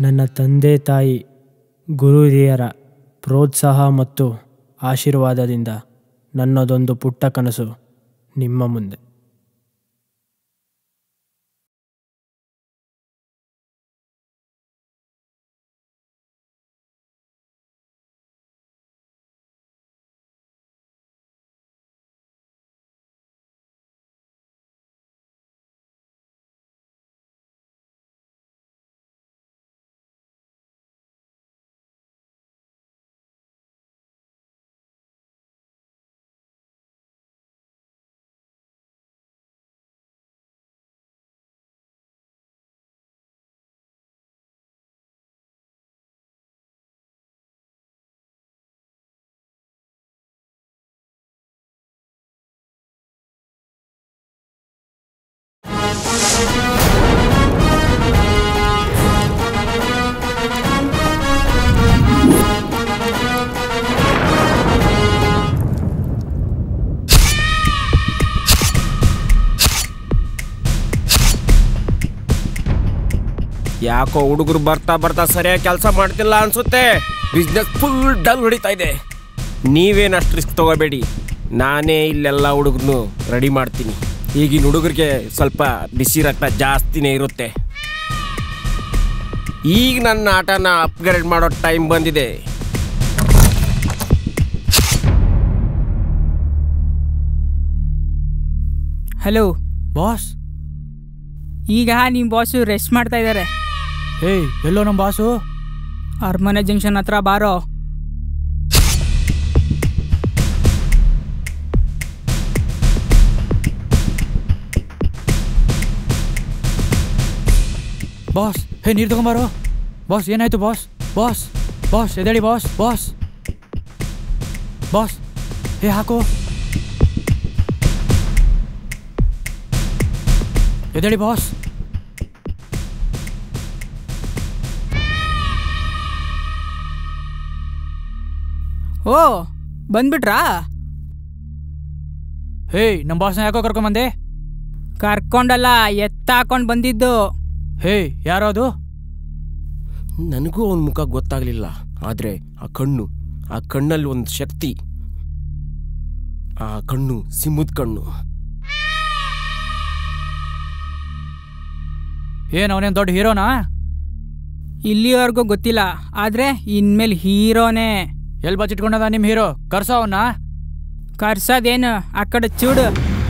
ನನ್ನ ತಂದೆ ತಾಯಿ ಗುರು ಹಿರಿಯರ ಪ್ರೋತ್ಸಾಹ ಮತ್ತು ಆಶೀರ್ವಾದದಿಂದ ನನ್ನದೊಂದು ಪುಟ್ಟ ಕನಸು ನಿಮ್ಮ ಮುಂದೆ ಯಾಕೋ ಹುಡುಗರು ಬರ್ತಾ ಬರ್ತಾ ಸರಿಯಾಗಿ ಕೆಲಸ ಮಾಡ್ತಿಲ್ಲ ಅನ್ಸುತ್ತೆ ಬಿಸ್ನೆಸ್ ಫುಲ್ ಡಲ್ ಹೊಡಿತಾ ಇದೆ ನೀವೇನು ಅಷ್ಟು ರಿಸ್ಕ್ ತಗೋಬೇಡಿ ನಾನೇ ಇಲ್ಲೆಲ್ಲ ಹುಡುಗರನ್ನು ರೆಡಿ ಮಾಡ್ತೀನಿ ಈಗಿನ ಹುಡುಗರಿಗೆ ಸ್ವಲ್ಪ ಬಿಸಿ ರಕ್ತ ಜಾಸ್ತಿನೇ ಇರುತ್ತೆ ಈಗ ನನ್ನ ಆಟನ ಅಪ್ಗ್ರೇಡ್ ಮಾಡೋ ಟೈಮ್ ಬಂದಿದೆ ಹಲೋ ಬಾಸ್ ಈಗ ನಿಮ್ಮ ಬಾಸು ರೆಸ್ಟ್ ಮಾಡ್ತಾ ಇದ್ದಾರೆ ಏಯ್ ಎಲ್ಲೋ ನಮ್ಮ ಬಾಸು ಅರಮನೆ ಜಂಕ್ಷನ್ ಹತ್ರ ಬಾರೋ ಬಾಸ್ ಹೇ ನೀರು ತಗೊಂಬಾರೋ ಬಾಸ್ ಏನಾಯ್ತು ಬಾಸ್ ಬಾಸ್ ಬಾಸ್ ಎದೇಳಿ ಬಾಸ್ ಬಾಸ್ ಬಾಸ್ ಹೇ ಹಾಕು ಎದೇಳಿ ಬಾಸ್ ಓ ಬಂದ್ಬಿಟ್ರಾ ಹೇಯ್ ನಮ್ಮ ಬಾಸ್ನ ಯಾಕೋ ಕರ್ಕೊಂಬಂದೆ ಕರ್ಕೊಂಡಲ್ಲ ಎತ್ತಾಕೊಂಡು ಬಂದಿದ್ದು ಹೇಯ್ ಯಾರೋ ಅದು ನನಗೂ ಅವನ ಮುಖ ಗೊತ್ತಾಗ್ಲಿಲ್ಲ ಆದ್ರೆ ಆ ಕಣ್ಣು ಆ ಕಣ್ಣಲ್ಲಿ ಒಂದು ಶಕ್ತಿ ಆ ಕಣ್ಣು ಸಿಂಹದ ಕಣ್ಣು ಏನು ಅವನೇನು ದೊಡ್ಡ ಹೀರೋನಾ ಇಲ್ಲಿವರೆಗೂ ಗೊತ್ತಿಲ್ಲ ಆದ್ರೆ ಇನ್ಮೇಲೆ ಹೀರೋನೇ ಎಲ್ಲಿ ಬಚ್ಚಿಟ್ಕೊಂಡದ ನಿಮ್ಮ ಹೀರೋ ಕರ್ಸೋ ಅವನ್ನ ಕರ್ಸೋದೇನು ಆ ಕಡೆ ಚೂಡು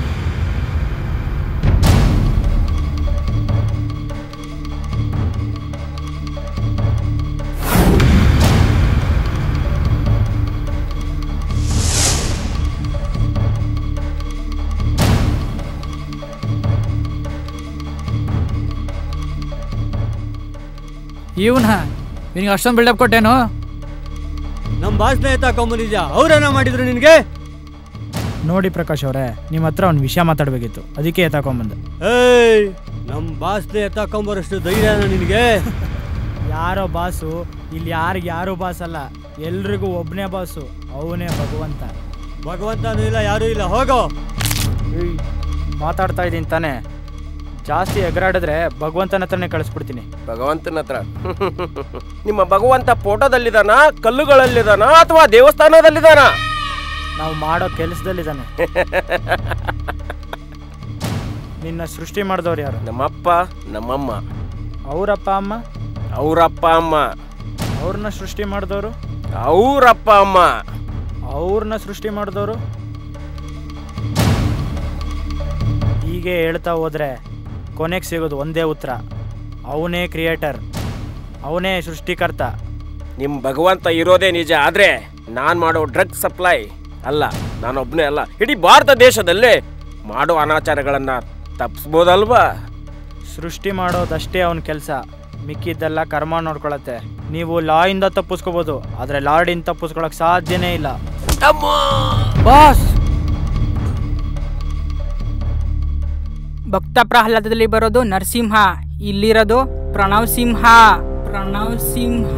ಇವನ ನಿನಗೆ ಅಷ್ಟೊಂದು ಬಿಲ್ಡಪ್ ಕೊಟ್ಟೇನು ನಮ್ಮ ಬಾಸ್ನ ಎತ್ತಾಕೊಂಬಂದಿದ್ಯಾ ಅವ್ರೇನ ಮಾಡಿದ್ರು ನಿನ್ಗೆ ನೋಡಿ ಪ್ರಕಾಶ್ ಅವರೇ ನಿಮ್ಮ ಹತ್ರ ಒಂದು ವಿಷಯ ಮಾತಾಡಬೇಕಿತ್ತು ಅದಕ್ಕೆ ಎತ್ತಾಕೊಂಬಂದೆ ಏಯ್ ನಮ್ಮ ಬಾಸ್ನ ಎತ್ತಾಕೊಂಬರಷ್ಟು ಧೈರ್ಯನ ನಿನಗೆ ಯಾರೋ ಬಾಸು ಇಲ್ಲಿ ಯಾರಿಗೆ ಯಾರು ಬಾಸ್ ಅಲ್ಲ ಎಲ್ರಿಗೂ ಒಬ್ಬನೇ ಬಾಸು ಅವನೇ ಭಗವಂತ ಭಗವಂತನೂ ಇಲ್ಲ ಯಾರೂ ಇಲ್ಲ ಹೋಗೋ ಏಯ್, ಮಾತಾಡ್ತಾ ಇದ್ದೀನಿ ತಾನೇ ಜಾಸ್ತಿ ಎಗರಾಡಿದ್ರೆ ಭಗವಂತನ ಹತ್ರನೇ ಕಳಿಸ್ಬಿಡ್ತೀನಿ ಭಗವಂತನ ಹತ್ರ ನಿಮ್ಮ ಭಗವಂತ ಫೋಟೋದಲ್ಲಿದಾನ ಕಲ್ಲುಗಳಲ್ಲಿದಾನ ಅಥವಾ ದೇವಸ್ಥಾನದಲ್ಲಿದಾನ ನಾವು ಮಾಡೋ ಕೆಲಸದಲ್ಲಿದ್ದಾನೆ ನಿನ್ನ ಸೃಷ್ಟಿ ಮಾಡಿದವ್ರು ಯಾರು ನಮ್ಮಪ್ಪ ನಮ್ಮಮ್ಮ ಅವರಪ್ಪ ಅಮ್ಮ ಅವರಪ್ಪ ಅಮ್ಮ ಅವ್ರನ್ನ ಸೃಷ್ಟಿ ಮಾಡಿದವರು ಅವರಪ್ಪ ಅಮ್ಮ ಅವ್ರನ್ನ ಸೃಷ್ಟಿ ಮಾಡಿದವರು ಹೀಗೆ ಹೇಳ್ತಾ ಹೋದ್ರೆ ಕೊನೆಗೆ ಸಿಗೋದು ಒಂದೇ ಉತ್ತರ ಅವನೇ ಕ್ರಿಯೇಟರ್ ಅವನೇ ಸೃಷ್ಟಿಕರ್ತ ನಿಮ್ಮ ಭಗವಂತ ಇರೋದೇ ನಿಜ ಆದ್ರೆ ನಾನ್ ಮಾಡೋ ಡ್ರಗ್ ಸಪ್ಲೈ ಅಲ್ಲ ನಾನೊಬ್ನೇ ಅಲ್ಲ ಇಡೀ ಭಾರತ ದೇಶದಲ್ಲೇ ಮಾಡೋ ಅನಾಚಾರಗಳನ್ನ ತಪ್ಪಿಸ್ಬೋದಲ್ವಾ ಸೃಷ್ಟಿ ಮಾಡೋದಷ್ಟೇ ಅವನ ಕೆಲಸ ಮಿಕ್ಕಿದ್ದೆಲ್ಲ ಕರ್ಮ ನೋಡ್ಕೊಳತ್ತೆ ನೀವು ಲಾ ಇಂದ ತಪ್ಪಿಸ್ಕೋಬೋದು ಆದರೆ ಲಾರ್ಡಿಂದ ತಪ್ಪಿಸ್ಕೊಳಕ್ ಸಾಧ್ಯನೇ ಇಲ್ಲ ಬಾಸ್ ಭಕ್ತ ಪ್ರಹ್ಲಾದದಲ್ಲಿ ಬರೋದು ನರಸಿಂಹ ಇಲ್ಲಿರೋದು ಪ್ರಣವ್ ಸಿಂಹ ಪ್ರಣವ್ ಸಿಂಹ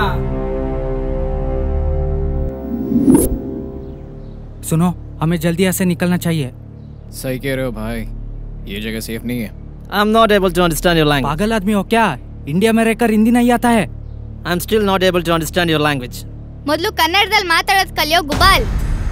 सुनो हमें जल्दी यहाँ से निकलना चाहिए सही कह रहे हो भाई ये जगह सेफ नहीं है I am not able to understand your language पागल आदमी हो क्या इंडिया में रहकर हिंदी नहीं आता है I am still not able to understand your language ಮೊದಲು ಕನ್ನಡದಲ್ಲಿ ಮಾತಾಡೋದು ಕಲಿಯೋ ಗುಬಾಲ್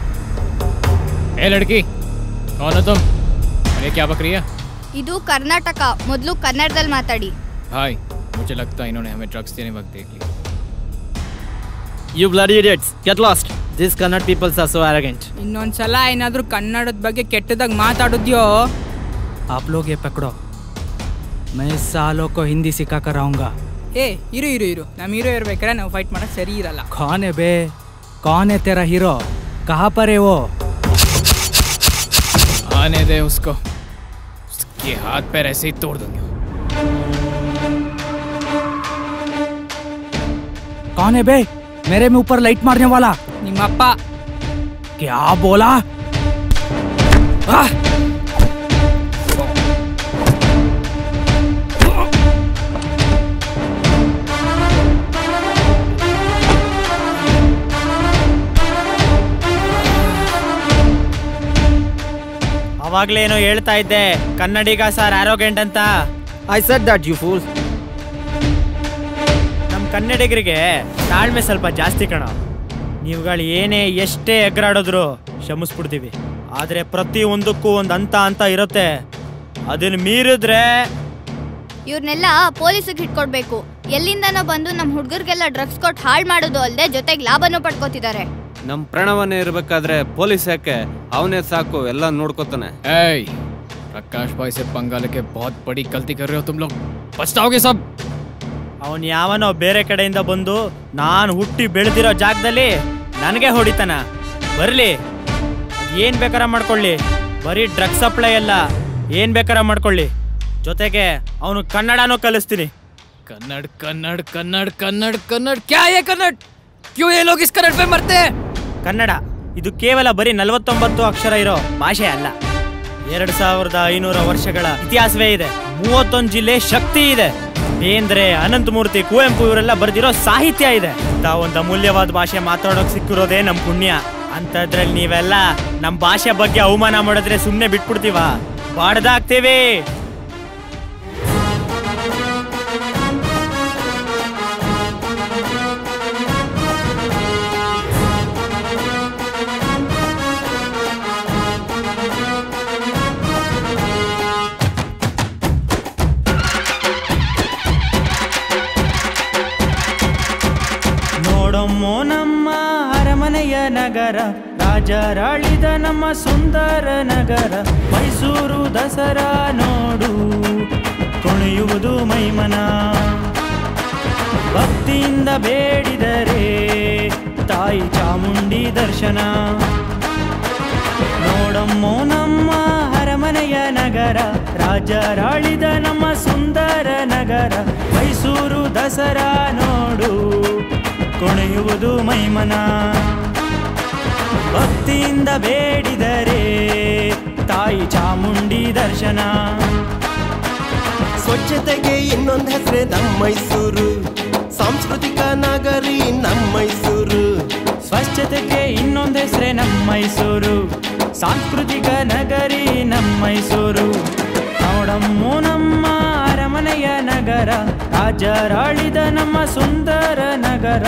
ए लड़की कौन हो तुम और ये क्या बक रही है ಇದು ಕರ್ನಾಟಕ ಮೊದಲು ಕನ್ನಡದಲ್ಲಿ ಮಾತಾಡಿ भाई मुझे लगता है इन्होंने हमें ड्रग्स देने वक्त देख लिया you bloody idiots get lost this Kannada peoples are so arrogant ಇನ್ನೊಂದ್ಸಲ ಏನಾದ್ರೂ ಕನ್ನಡದ ಬಗ್ಗೆ ಕೆಟ್ಟದಾಗ ಮಾತಾಡಿದ್ಯೋ आप लोग ये पकड़ो मैं इस सालों को हिंदी सिखा कर आऊंगा ಏ ಇರು ಇರು ಇರು ನಮ್ಮ ಹೀರೋ ಇರ್ಬೇಕಾದ್ರೆ ನಾವು ಫೈಟ್ ಮಾಡಕ್ ಸರಿ ಇರಲ್ಲ कौन है बे कौन है तेरा हीरो कहाँ पर है वो आने दे उसको उसके हाथ पैर ऐसे ही तोड़ दूंगा कौन है बे मेरे में ऊपर लाइट मारने वाला ನಿಮ್ಮಪ್ಪ क्या बोला आह! ಅವಾಗ್ಲೇನೋ ಹೇಳ್ತಾ ಇದ್ದೆ ಕನ್ನಡಿಗ ಸರ್ ಆರೋಗ್ಯಂಟ್ ಅಂತ I said that you fool ನಮ್ಮ ಕನ್ನಡಿಗರಿಗೆ ತಾಳ್ಮೆ ಸ್ವಲ್ಪ ಜಾಸ್ತಿ ಕಣ ನೀವುಗಳು ಏನೇ ಎಷ್ಟೇ ಎಗರಾಡಿದ್ರು ಕ್ಷಮಿಸ್ಬಿಡ್ತೀವಿ ಆದರೆ ಪ್ರತಿ ಒಂದಕ್ಕೂ ಒಂದು ಅಂತ ಅಂತ ಇರುತ್ತೆ ಅದನ್ನ ಮೀರಿದ್ರೆ ಇವ್ರನ್ನೆಲ್ಲ ಪೊಲೀಸಿಗೆ ಹಿಡ್ಕೊಡ್ಬೇಕು ಎಲ್ಲಿಂದನೋ ಬಂದು ನಮ್ಮ ಹುಡುಗರಿಗೆಲ್ಲ ಡ್ರಗ್ಸ್ ಕೊಟ್ಟು ಹಾಳು ಮಾಡೋದು ಅಲ್ಲದೆ ಜೊತೆಗೆ ಲಾಭನೂ ಪಡ್ಕೋತಿದ್ದಾರೆ ನಮ್ ಪ್ರಣವನೇ ಇರ್ಬೇಕಾದ್ರೆ ಪೊಲೀಸ್ ಯಾಕೆ ಅವನೇ ಸಾಕು ಎಲ್ಲ ನೋಡ್ಕೋತಾನೆ ए प्रकाश भाई से पंगा लेके बहुत बड़ी गलती कर रहे हो तुम लोग पछताओगे सब ಅವನು ಯಾವನೋ ಬೇರೆ ಕಡೆಯಿಂದ ಬಂದು ನಾನು ಹುಟ್ಟಿ ಬೆಳೆದಿರೋ ಜಾಗದಲ್ಲಿ ನನಗೆ ಹೊಡಿತಾನ ಬರಲಿ ಏನು ಬೇಕಾರ ಮಾಡ್ಕೊಳ್ಳಿ ಬರೀ ಡ್ರಗ್ಸ್ ಸಪ್ಲೈ ಅಲ್ಲ ಏನು ಬೇಕಾರ ಮಾಡ್ಕೊಳ್ಳಿ ಜೊತೆಗೆ ಅವನು ಕನ್ನಡನೂ ಕಲಿಸ್ತೀನಿ कन्नड़ कन्नड़ कन्नड़ कन्नड़ कन्नड़ क्या ये कन्नड़ क्यों ये लोग इस कन्नड़ पे मरते हैं ಕನ್ನಡ ಇದು ಕೇವಲ ಬರೀ ನಲವತ್ತೊಂಬತ್ತು ಅಕ್ಷರ ಇರೋ ಭಾಷೆ ಅಲ್ಲ ಎರಡು ಸಾವಿರದ ಐನೂರ ವರ್ಷಗಳ ಇತಿಹಾಸವೇ ಇದೆ ಮೂವತ್ತೊಂದು ಜಿಲ್ಲೆ ಶಕ್ತಿ ಇದೆ ಬೇಂದ್ರೆ ಅನಂತಮೂರ್ತಿ ಕುವೆಂಪು ಇವರೆಲ್ಲ ಬರೆದಿರೋ ಸಾಹಿತ್ಯ ಇದೆ ಇಂಥ ಒಂದು ಅಮೂಲ್ಯವಾದ ಭಾಷೆ ಮಾತಾಡೋಕ್ ಸಿಕ್ಕಿರೋದೇ ನಮ್ ಪುಣ್ಯ ಅಂತದ್ರಲ್ಲಿ ನೀವೆಲ್ಲ ನಮ್ ಭಾಷೆ ಬಗ್ಗೆ ಅವಮಾನ ಮಾಡಿದ್ರೆ ಸುಮ್ಮನೆ ಬಿಟ್ಬಿಡ್ತೀವ ಬಾಡ್ದಾಗ್ತೀವಿ ನೋಡಮ್ಮೋ ನಮ್ಮ ಅರಮನೆಯ ನಗರ ರಾಜರಾಳಿದ ನಮ್ಮ ಸುಂದರ ನಗರ ಮೈಸೂರು ದಸರಾ ನೋಡು ಕುಣಿಯುವುದು ಮೈಮನ ಭಕ್ತಿಯಿಂದ ಬೇಡಿದರೆ ತಾಯಿ ಚಾಮುಂಡಿ ದರ್ಶನ ನೋಡಮ್ಮೋ ನಮ್ಮ ಅರಮನೆಯ ನಗರ ರಾಜರಾಳಿದ ನಮ್ಮ ಸುಂದರ ನಗರ ಮೈಸೂರು ದಸರಾ ನೋಡು ಕುಣಿಯುವುದು ಮೈಮನ ಭಕ್ತಿಯಿಂದ ಬೇಡಿದರೆ ತಾಯಿ ಚಾಮುಂಡಿ ದರ್ಶನ ಸ್ವಚ್ಛತೆಗೆ ಇನ್ನೊಂದು ಹೆಸರೇ ನಮ್ಮ ಮೈಸೂರು ಸಾಂಸ್ಕೃತಿಕ ನಗರಿ ನಮ್ಮ ಮೈಸೂರು ಸ್ವಚ್ಛತೆಗೆ ಇನ್ನೊಂದು ಹೆಸರೇ ನಮ್ಮ ಮೈಸೂರು ಸಾಂಸ್ಕೃತಿಕ ನಗರಿ ನಮ್ಮ ಮೈಸೂರು ನೋಡಮ್ಮು ನಮ್ಮ ಅರಮನೆಯ ನಗರ ರಾಜರಾಳಿದ ನಮ್ಮ ಸುಂದರ ನಗರ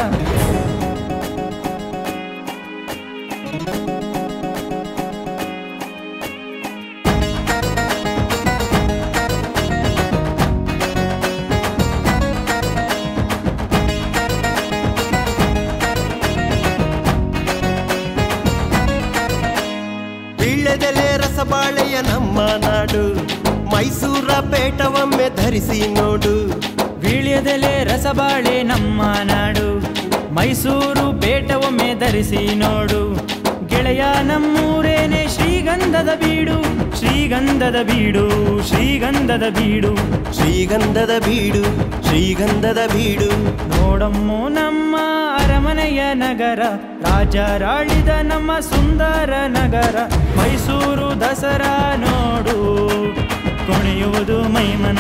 ಬೀಳ್ಯದೆಲೆ ರಸಬಾಳೆಯ ನಮ್ಮ ನಾಡು ಮೈಸೂರ ಪೇಟವೊಮ್ಮೆ ಧರಿಸಿ ನೋಡು ವೀಳ್ಯದೆಲೆ ರಸಬಾಳೆ ನಮ್ಮ ನಾಡು ಮೈಸೂರು ಬೇಟ ಒಮ್ಮೆ ಧರಿಸಿ ನೋಡು ಗೆಳೆಯ ನಮ್ಮೂರೇನೆ ಶ್ರೀಗಂಧದ ಬೀಡು ಶ್ರೀಗಂಧದ ಬೀಡು ಶ್ರೀಗಂಧದ ಬೀಡು ಶ್ರೀಗಂಧದ ಬೀಡು ಶ್ರೀಗಂಧದ ಬೀಡು ನೋಡಮ್ಮು ನಮ್ಮ ಅರಮನೆಯ ನಗರ ರಾಜರಾಳಿದ ನಮ್ಮ ಸುಂದರ ನಗರ ಮೈಸೂರು ದಸರಾ ನೋಡು ಕುಣಿಯುವುದು ಮೈಮನ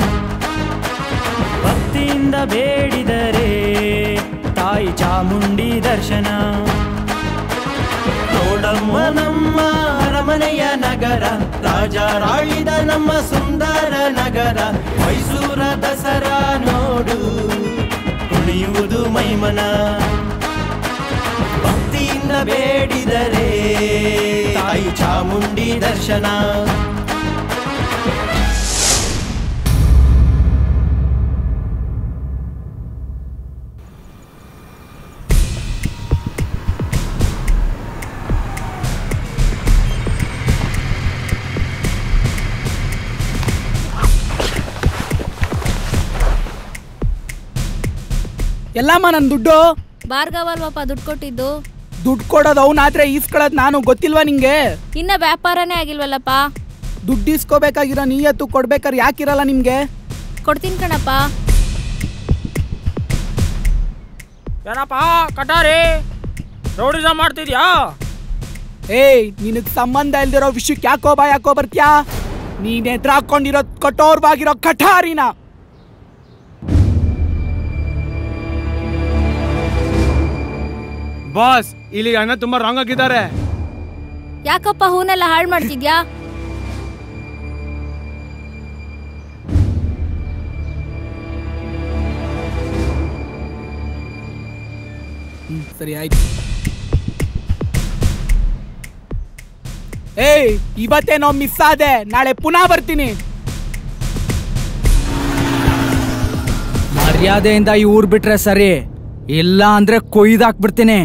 ಭಕ್ತಿಯಿಂದ ಬೇಡಿದರೆ ತಾಯಿ ಚಾಮುಂಡಿ ದರ್ಶನ ನೋಡಮ್ಮ ನಮ್ಮ ಅರಮನೆಯ ನಗರ ರಾಜಾರಾಳಿದ ನಮ್ಮ ಸುಂದರ ನಗರ ಮೈಸೂರ ದಸರಾ ನೋಡು ಕುಣಿಯುವುದು ಮೈಮನ ಭಕ್ತಿಯಿಂದ ಬೇಡಿದರೆ ತಾಯಿ ಚಾಮುಂಡಿ ದರ್ಶನ ಎಲ್ಲಮ್ಮ ನನ್ನ ದುಡ್ಡು ಭಾರ್ಗವ ಅಲ್ವಪ್ಪ ದುಡ್ಡು ಕೊಟ್ಟಿದ್ದು ದುಡ್ಡು ಕೊಡೋದು ಅವನಾದ್ರೆ ಈಸ್ಕೊಳ್ಳೋದು ನಾನು ಗೊತ್ತಿಲ್ವಾ ನಿಂಗೆ ಇನ್ನ ವ್ಯಾಪಾರನೇ ಆಗಿಲ್ವಲ್ಲಪ್ಪ ದುಡ್ಡು ಇಸ್ಕೋಬೇಕಾಗಿರೋ ನೀಯತ್ತು ಕೊಡ್ಬೇಕಾದ್ರೆ ಯಾಕಿರಲ್ಲ ನಿಮ್ಗೆ ಕೊಡ್ತೀನಿ ಕಣಪ್ಪ ಏನಪ್ಪ ಕಟಾರಿ ರೌಡಿಸ ಮಾಡ್ತಿದ್ಯಾ ಏಯ್ ನಿನಗ್ ಸಂಬಂಧ ಇಲ್ದಿರೋ ವಿಷಯಕ್ಕೆ ಯಾಕೋ ಬಾ ಯಾಕೋ ಬರ್ತ್ಯಾ ನೀನ್ ಎದ್ರ ಹಾಕೊಂಡಿರೋ ಕಠೋರವಾಗಿರೋ ಕಠಾರಿನ ಬಾಸ್ ಇಲ್ಲಿ ಅಣ್ಣ ತುಂಬಾ ರಾಂಗ್ ಆಗಿದ್ದಾರೆ ಯಾಕಪ್ಪ ಹೂನೆಲ್ಲ ಹಾಳು ಮಾಡ್ತಿದ್ಯಾ ಸರಿ ಆಯ್ತು ಏಯ್ ಇವತ್ತೇನೋ ಮಿಸ್ ಆದೆ ನಾಳೆ ಪುನಃ ಬರ್ತೀನಿ ಮರ್ಯಾದೆಯಿಂದ ಈ ಊರ್ ಬಿಟ್ರೆ ಸರಿ ಇಲ್ಲ ಅಂದ್ರೆ ಕೊಯ್ದಾಕ್ಬಿಡ್ತೀನಿ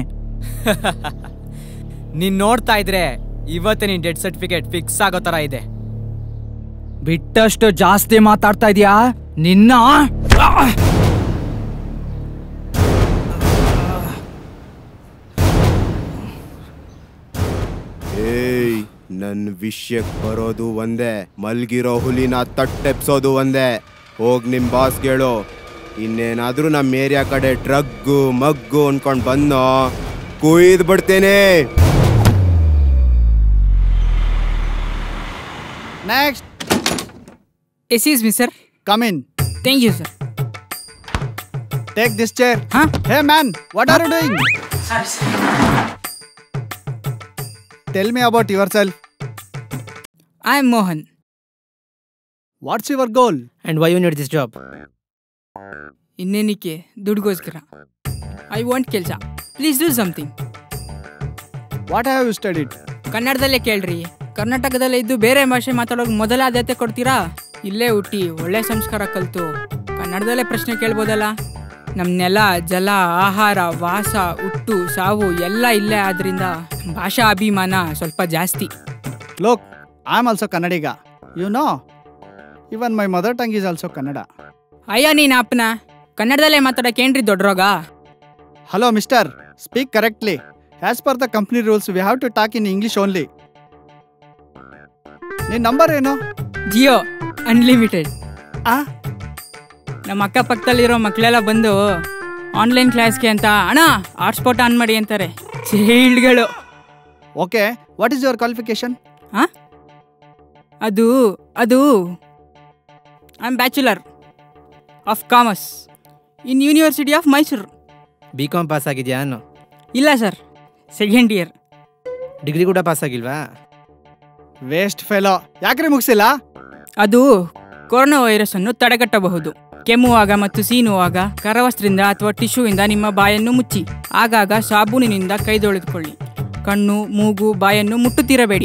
ನೀನ್ ನೋಡ್ತಾ ಇದ್ರೆ ಇವತ್ತೇ ನಿನ್ ಡೆತ್ ಸರ್ಟಿಫಿಕೇಟ್ ಫಿಕ್ಸ್ ಆಗೋ ತರ ಇದೆ ಬಿಟ್ಟಷ್ಟು ಜಾಸ್ತಿ ಮಾತಾಡ್ತಾ ಇದೀಯಾ ನಿನ್ನ ಏಯ್ ನನ್ ವಿಷಯಕ್ ಬರೋದು ಒಂದೇ ಮಲ್ಗಿರೋ ಹುಲಿನ ತಟ್ಟೆಪ್ಸೋದು ಒಂದೇ ಹೋಗ್ ನಿಮ್ ಬಾಸ್ ಕೇಳು ಇನ್ನೇನಾದ್ರೂ ನಮ್ಮ ಏರಿಯಾ ಕಡೆ ಡ್ರಗ್ಗು ಮಗ್ಗು ಅನ್ಕೊಂಡ್ ಬಂದೋ ಕುಯ್ದು ಬಿಡ್ತೇನೆ next excuse me sir come in thank you sir take this chair hey man what are you doing tell me about yourself I am Mohan what's your goal and why you need this job ಇನ್ನೇನಿಕ್ಕೆ ದುಡ್ಗೋಸ್ಕರ I want ಕೆಲಸ please do something what have you studied ಕನ್ನಡದಲ್ಲೇ ಕೇಳ್ರಿ ಕರ್ನಾಟಕದಲ್ಲೇ ಇದ್ದು ಬೇರೆ ಭಾಷೆ ಮಾತಾಡೋಕೆ ಮೊದಲ ಆದ್ಯತೆ ಕೊಡ್ತೀರಾ ಇಲ್ಲೇ ಹುಟ್ಟಿ ಒಳ್ಳೆ ಸಂಸ್ಕಾರ ಕಲಿತು ಕನ್ನಡದಲ್ಲೇ ಪ್ರಶ್ನೆ ಕೇಳ್ಬೋದಲ್ಲ ನಮ್ಮ ನೆಲ ಜಲ ಆಹಾರ ವಾಸ ಹುಟ್ಟು ಸಾವು ಎಲ್ಲ ಇಲ್ಲೇ ಆದ್ರಿಂದ ಭಾಷಾ ಅಭಿಮಾನ ಸ್ವಲ್ಪ ಜಾಸ್ತಿ look I am also Kannadiga you know even my mother tongue is also Kannada ಅಯ್ಯ ನೀನ್ ಅಪ್ಪನ ಕನ್ನಡದಲ್ಲೇ ಮಾತಾಡಕ್ಕೆ ಏನ್ರಿ ದೊಡ್ಡ ರೋಗ hello mister speak correctly as per the company rules we have to talk in English only ನಿನ್ ನಂಬರ್ ಏನು ಜಿಯೋ ಅನ್ಲಿಮಿಟೆಡ್ ಆ ನಮ್ಮ ಅಕ್ಕಪಕ್ಕದಲ್ಲಿರೋ ಮಕ್ಕಳೆಲ್ಲ ಬಂದು ಆನ್ಲೈನ್ ಕ್ಲಾಸ್ಗೆ ಅಂತ ಅಣ್ಣ ಹಾಟ್ಸ್ಪಾಟ್ ಆನ್ ಮಾಡಿ ಅಂತಾರೆ ಚೈಲ್ಡ್ಗಳು okay what is your qualification ಹಾ ಅದು ಅದು I am bachelor of commerce in university of Mysuru B com pass ಆಗಿದ್ಯಾ ಅನ್ನು ಇಲ್ಲ ಸರ್ ಸೆಕೆಂಡ್ ಇಯರ್ ಡಿಗ್ರಿ ಕೂಡ ಪಾಸ್ ಆಗಿಲ್ವಾ ವೇಸ್ಟ್ ಫೆಲೋ ಯಾಕ್ರಿ ಮುಗಿಸಿಲ್ಲ ಅದು ಕೊರೋನಾ ವೈರಸ್ ಅನ್ನು ತಡೆಗಟ್ಟಬಹುದು ಕೆಮ್ಮುವಾಗ ಮತ್ತು ಸೀನುವಾಗ ಕರವಸ್ತ್ರದಿಂದ ಅಥವಾ ಟಿಶ್ಯೂಯಿಂದ ನಿಮ್ಮ ಬಾಯನ್ನು ಮುಚ್ಚಿ ಆಗಾಗ ಸಾಬೂನಿನಿಂದ ಕೈ ತೊಳೆದುಕೊಳ್ಳಿ ಕಣ್ಣು ಮೂಗು ಬಾಯನ್ನು ಮುಟ್ಟುತ್ತಿರಬೇಡಿ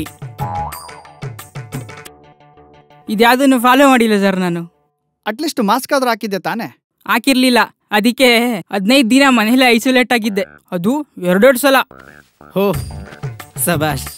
ಇದ್ಯಾವುದನ್ನು ಫಾಲೋ ಮಾಡಿಲ್ಲ ಸರ್ ನಾನು ಅಟ್ಲೀಸ್ಟ್ ಮಾಸ್ಕ್ ಆದ್ರೂ ಹಾಕಿದ್ದೆ ತಾನೇ ಹಾಕಿರ್ಲಿಲ್ಲ ಅದಕ್ಕೆ ಹದಿನೈದು ದಿನ ಮನೇಲಿ ಐಸೋಲೇಟ್ ಆಗಿದ್ದೆ ಅದು ಎರಡೆರಡು ಸಲ ಹೋ ಸಬಾಷ್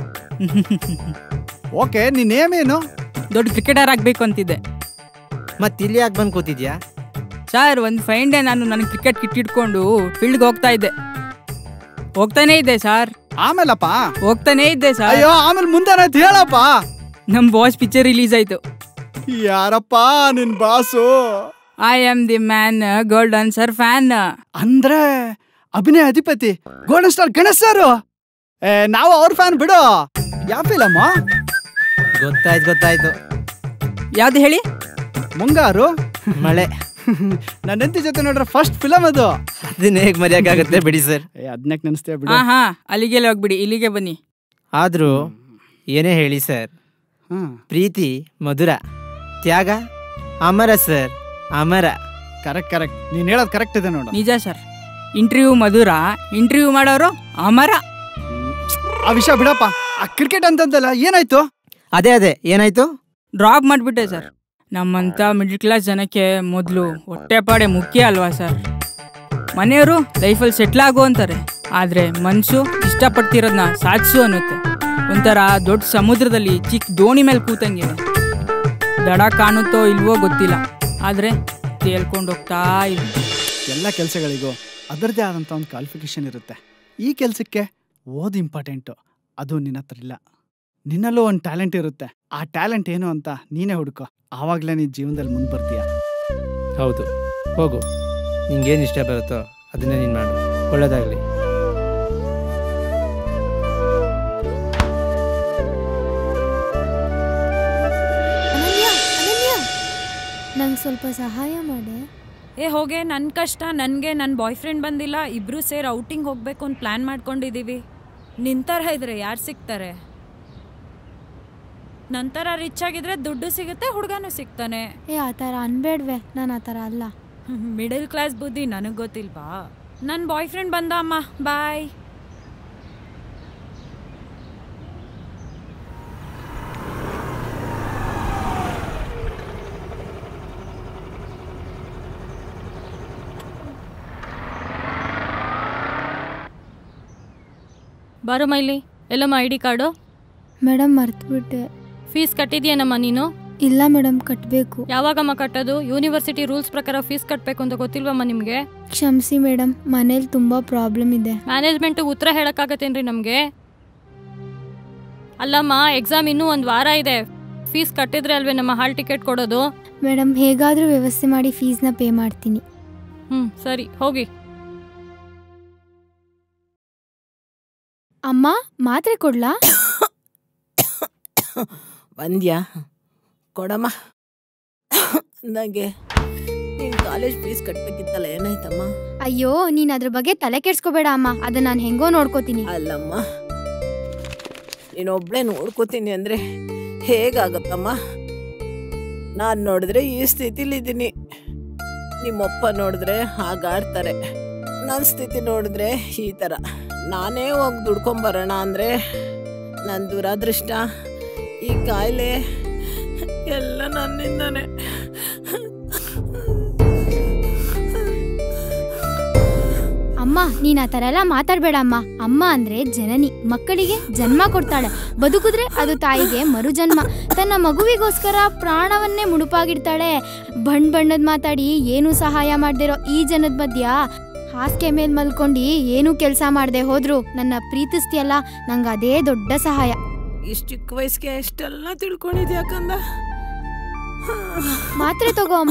ಓಕೆ ನಿನ್ ನೇಮ್ ಏನು ದೊಡ್ಡ ಕ್ರಿಕೆಟರ್ ಆಗ್ಬೇಕು ಅಂತಿದ್ದೆ ಮತ್ತೆ ಇಲ್ಲಿ ಯಾಕೆ ಬಂದು ಕೂತಿದ್ಯಾ ಸರ್ ಒಂದು ಫೈನ್ ಡೇ ನಾನು ನನ್ನ ಕ್ರಿಕೆಟ್ ಕಿಟ್ ಇಟ್ಕೊಂಡು ಫೀಲ್ಡ್ಗೆ ಹೋಗ್ತಾ ಇದ್ದೆ ಹೋಗ್ತಾನೆ ಇದ್ದೆ ಸರ್ ಆಮೇಲಪ್ಪ ಹೋಗ್ತಾನೆ ಇದ್ದೆ ಸರ್ ಅಯ್ಯೋ ಆಮೇಲೆ ಮುಂದೆ ಏನಾಯ್ತು ಹೇಳಪ್ಪ ನಮ್ ಬಾಸ್ ಪಿಕ್ಚರ್ ರಿಲೀಸ್ ಆಯ್ತು ಯಾರಪ್ಪ ನಿನ್ boss I am the man golden star fan ಅಂದ್ರೆ ಅಭಿನಯ ಅಧಿಪತಿ ಗೋಲ್ಡನ್ ಸ್ಟಾರ್ ಗಣೇಶ್ ಸರ್ ಏ ನಾವು ಅವ್ರ ಫ್ಯಾನ್ ಬಿಡು ಯಾವ ಫಿಲಮ್ಮ ಗೊತ್ತಾಯ್ತು ಗೊತ್ತಾಯ್ತು ಯಾವ್ದು ಹೇಳಿ ಮುಂಗಾರು ಮಳೆ ನನ್ನ ಹೆಂಡತಿ ಜೊತೆ ನೋಡ್ರೆ ಫಸ್ಟ್ ಫಿಲಮ್ ಅದು ಅದನ್ನ ಹೇಗೆ ಮರೆಯೋಕ್ಕಾಗತ್ತೆ ಬಿಡಿ ಸರ್ ಏ ಅದನ್ನಕ್ಕೆ ನೆನೆಸ್ತೇ ಬಿಡು ಹಾ ಹಾ ಅಲ್ಲಿಗೆ ಹೋಗ್ಬಿಡಿ ಇಲ್ಲಿಗೆ ಬನ್ನಿ ಆದ್ರೂ ಏನೇ ಹೇಳಿ ಸರ್ ಹ್ಮ್ ಪ್ರೀತಿ ಮಧುರ ತ್ಯಾಗ ಅಮರ ಸರ್ ಅಮರ ಕರೆಕ್ಟ್ ಕರೆಕ್ಟ್ ನೀನ್ ಹೇಳೋದು ಕರೆಕ್ಟ್ ಇದೆ ನೋಡು ನಿಜ ಸರ್ ಇಂಟರ್ವ್ಯೂ ಮಧುರ ಇಂಟರ್ವ್ಯೂ ಮಾಡೋರು ಅಮರ ಆ ವಿಷಯ ಬಿಡಪ್ಪ ಆ ಕ್ರಿಕೆಟ್ ಅಂತಂದಲ್ಲ ಏನಾಯ್ತು ಅದೇ ಅದೇ ಏನಾಯ್ತು ಡ್ರಾಪ್ ಮಾಡಿಬಿಟ್ಟೆ ಸರ್ ನಮ್ಮಂಥ ಮಿಡ್ಲ್ ಕ್ಲಾಸ್ ಜನಕ್ಕೆ ಮೊದಲು ಹೊಟ್ಟೆಪಾಡೆ ಮುಖ್ಯ ಅಲ್ವಾ ಸರ್ ಮನೆಯವರು ಲೈಫಲ್ಲಿ ಸೆಟ್ಲ್ ಆಗು ಅಂತಾರೆ ಆದರೆ ಮನಸ್ಸು ಇಷ್ಟಪಡ್ತಿರೋದನ್ನ ಸಾಧಿಸು ಅನ್ನುತ್ತೆ ಒಂಥರ ದೊಡ್ಡ ಸಮುದ್ರದಲ್ಲಿ ಚಿಕ್ಕ ದೋಣಿ ಮೇಲೆ ಕೂತಂಗಿದೆ ದಡ ಕಾಣುತ್ತೋ ಇಲ್ವೋ ಗೊತ್ತಿಲ್ಲ ಆದರೆ ತೇಲ್ಕೊಂಡು ಹೋಗ್ತಾ ಇದೆ ಎಲ್ಲ ಕೆಲಸಗಳಿಗೂ ಅದರದೇ ಆದಂಥ ಒಂದು ಕ್ವಾಲಿಫಿಕೇಶನ್ ಇರುತ್ತೆ ಈ ಕೆಲಸಕ್ಕೆ ಓದು ಇಂಪಾರ್ಟೆಂಟು ಅದು ನಿನ್ನ ಹತ್ರ ಇಲ್ಲ ನಿನ್ನಲ್ಲೂ ಒಂದು ಟ್ಯಾಲೆಂಟ್ ಇರುತ್ತೆ ಆ ಟ್ಯಾಲೆಂಟ್ ಏನು ಅಂತ ನೀನೇ ಹುಡುಕೋ ಆವಾಗಲೇ ನೀನು ಜೀವನದಲ್ಲಿ ಮುಂದೆ ಬರ್ತೀಯ ಹೌದು ಹೋಗು ನಿಂಗೇನು ಇಷ್ಟ ಬರುತ್ತೋ ಅದನ್ನೇ ನೀನು ಮಾಡು ಒಳ್ಳೇದಾಗಲಿ ಅನನ್ಯ ಅನನ್ಯ ನಂಗೆ ಸ್ವಲ್ಪ ಸಹಾಯ ಮಾಡೆ ಏ ಹೋಗೆ ನನ್ನ ಕಷ್ಟ ನನಗೆ ನನ್ನ ಬಾಯ್ ಫ್ರೆಂಡ್ ಬಂದಿಲ್ಲ ಇಬ್ರು ಸೇರಿ ಔಟಿಂಗ್ ಹೋಗ್ಬೇಕು ಅಂತ ಪ್ಲ್ಯಾನ್ ಮಾಡ್ಕೊಂಡಿದ್ದೀವಿ ನಿಂತರ ಇದ್ರೆ ಯಾರು ಸಿಗ್ತಾರೆ ನಂತರ ರಿಚ್ ಆಗಿದ್ರೆ ದುಡ್ಡು ಸಿಗುತ್ತೆ ಹುಡುಗನೂ ಸಿಗ್ತಾನೆ ಏ ಆ ಥರ ಅನ್ಬೇಡ್ವೆ ನಾನು ಆ ಥರ ಅಲ್ಲ ಮಿಡಲ್ ಕ್ಲಾಸ್ ಬುದ್ಧಿ ನನಗೆ ಗೊತ್ತಿಲ್ವಾ ನನ್ನ ಬಾಯ್ ಫ್ರೆಂಡ್ ಬಂದ ಅಮ್ಮ ಬಾಯ್ ಬಾರೋ ಮೈಲಿ ಎಲ್ಲಮ್ಮ ಐ ಡಿ ಕಾರ್ಡು ಮೇಡಮ್ ಮರ್ತ್ಬಿಟ್ಟೆ ಫೀಸ್ ಕಟ್ಟಿದ್ಯೇನಮ್ಮ ನೀನು ಇಲ್ಲ ಮೇಡಮ್ ಕಟ್ಟಬೇಕು ಯಾವಾಗಮ್ಮ ಕಟ್ಟೋದು ಯೂನಿವರ್ಸಿಟಿ ರೂಲ್ಸ್ ಪ್ರಕಾರ ಫೀಸ್ ಕಟ್ಟಬೇಕು ಅಂತ ಗೊತ್ತಿಲ್ವಮ್ಮ ನಿಮಗೆ ಕ್ಷಮಿಸಿ ಮೇಡಮ್ ಮನೇಲಿ ತುಂಬ ಪ್ರಾಬ್ಲಮ್ ಇದೆ ಮ್ಯಾನೇಜ್ಮೆಂಟ್ ಉತ್ತರ ಹೇಳಕ್ಕಾಗತ್ತೇನ್ರಿ ನಮಗೆ ಅಲ್ಲಮ್ಮ ಎಕ್ಸಾಮ್ ಇನ್ನೂ ಒಂದು ವಾರ ಇದೆ ಫೀಸ್ ಕಟ್ಟಿದ್ರೆ ಅಲ್ವೇ ನಮ್ಮ ಹಾಲ್ ಟಿಕೆಟ್ ಕೊಡೋದು ಮೇಡಮ್ ಹೇಗಾದರೂ ವ್ಯವಸ್ಥೆ ಮಾಡಿ ಫೀಸ್ನ ಪೇ ಮಾಡ್ತೀನಿ ಹ್ಞೂ ಸರಿ ಹೋಗಿ ಅಮ್ಮ ಮಾತ್ರೆ ಕೊಡ್ಲಾ ಬಂದ್ಯಾ ಕೊಡಮ್ಮ ನನಗೆ ನೀನು ಕಾಲೇಜ್ ಫೀಸ್ ಕಟ್ಬೇಕಿತ್ತಲ್ಲ ಏನಾಯ್ತಮ್ಮ ಅಯ್ಯೋ ನೀನ್ ಅದ್ರ ಬಗ್ಗೆ ತಲೆ ಕೆಡ್ಸ್ಕೋಬೇಡ ಅಮ್ಮ ಅದನ್ನ ನಾನು ಹೆಂಗೋ ನೋಡ್ಕೋತೀನಿ ಅಲ್ಲಮ್ಮ ನೀನೊಬ್ಳೆ ನೋಡ್ಕೋತೀನಿ ಅಂದರೆ ಹೇಗಾಗತ್ತಮ್ಮ ನಾನು ನೋಡಿದ್ರೆ ಈ ಸ್ಥಿತಿಲಿದ್ದೀನಿ ನಿಮ್ಮಪ್ಪ ನೋಡಿದ್ರೆ ಹಾಗಾಡ್ತಾರೆ ನನ್ನ ಸ್ಥಿತಿ ನೋಡಿದ್ರೆ ಈ ಥರ ನಾನೇ ಹೋಗಿ ದುಡ್ಕೊಂಬರೋಣ ಅಂದರೆ ನನ್ನ ದುರಾದೃಷ್ಟ ಈ ಕಾಯಿಲೆ ಎಲ್ಲ ನನ್ನಿಂದನೇ ಅಮ್ಮ ನೀನ್ ಆ ಥರ ಎಲ್ಲ ಮಾತಾಡ್ಬೇಡ ಅಮ್ಮ ಅಮ್ಮ ಅಂದ್ರೆ ಜನನಿ ಮಕ್ಕಳಿಗೆ ಜನ್ಮ ಕೊಡ್ತಾಳೆ ಬದುಕಿದ್ರೆ ಅದು ತಾಯಿಗೆ ಮರು ಜನ್ಮ ತನ್ನ ಮಗುವಿಗೋಸ್ಕರ ಪ್ರಾಣವನ್ನೇ ಮುಡುಪಾಗಿಡ್ತಾಳೆ ಬಣ್ಣ ಬಣ್ಣದ್ ಮಾತಾಡಿ ಏನೂ ಸಹಾಯ ಮಾಡ್ದಿರೋ ಈ ಜನದ ಮಧ್ಯ ಹಾಸಿಗೆ ಮೇಲ್ ಮಲ್ಕೊಂಡು ಏನೂ ಕೆಲಸ ಮಾಡದೆ ಹೋದ್ರು ನನ್ನ ಪ್ರೀತಿಸ್ತೀಯಲ್ಲ ನಂಗೆ ಅದೇ ದೊಡ್ಡ ಸಹಾಯ ಇಷ್ಟು ಚಿಕ್ಕ ವಯಸ್ಸಿಗೆ ಎಷ್ಟೆಲ್ಲ ತಿಳ್ಕೊಂಡಿದ್ಯಾ ಕಂದ ಮಾತ್ರೆ ತಗೋ ಅಮ್ಮ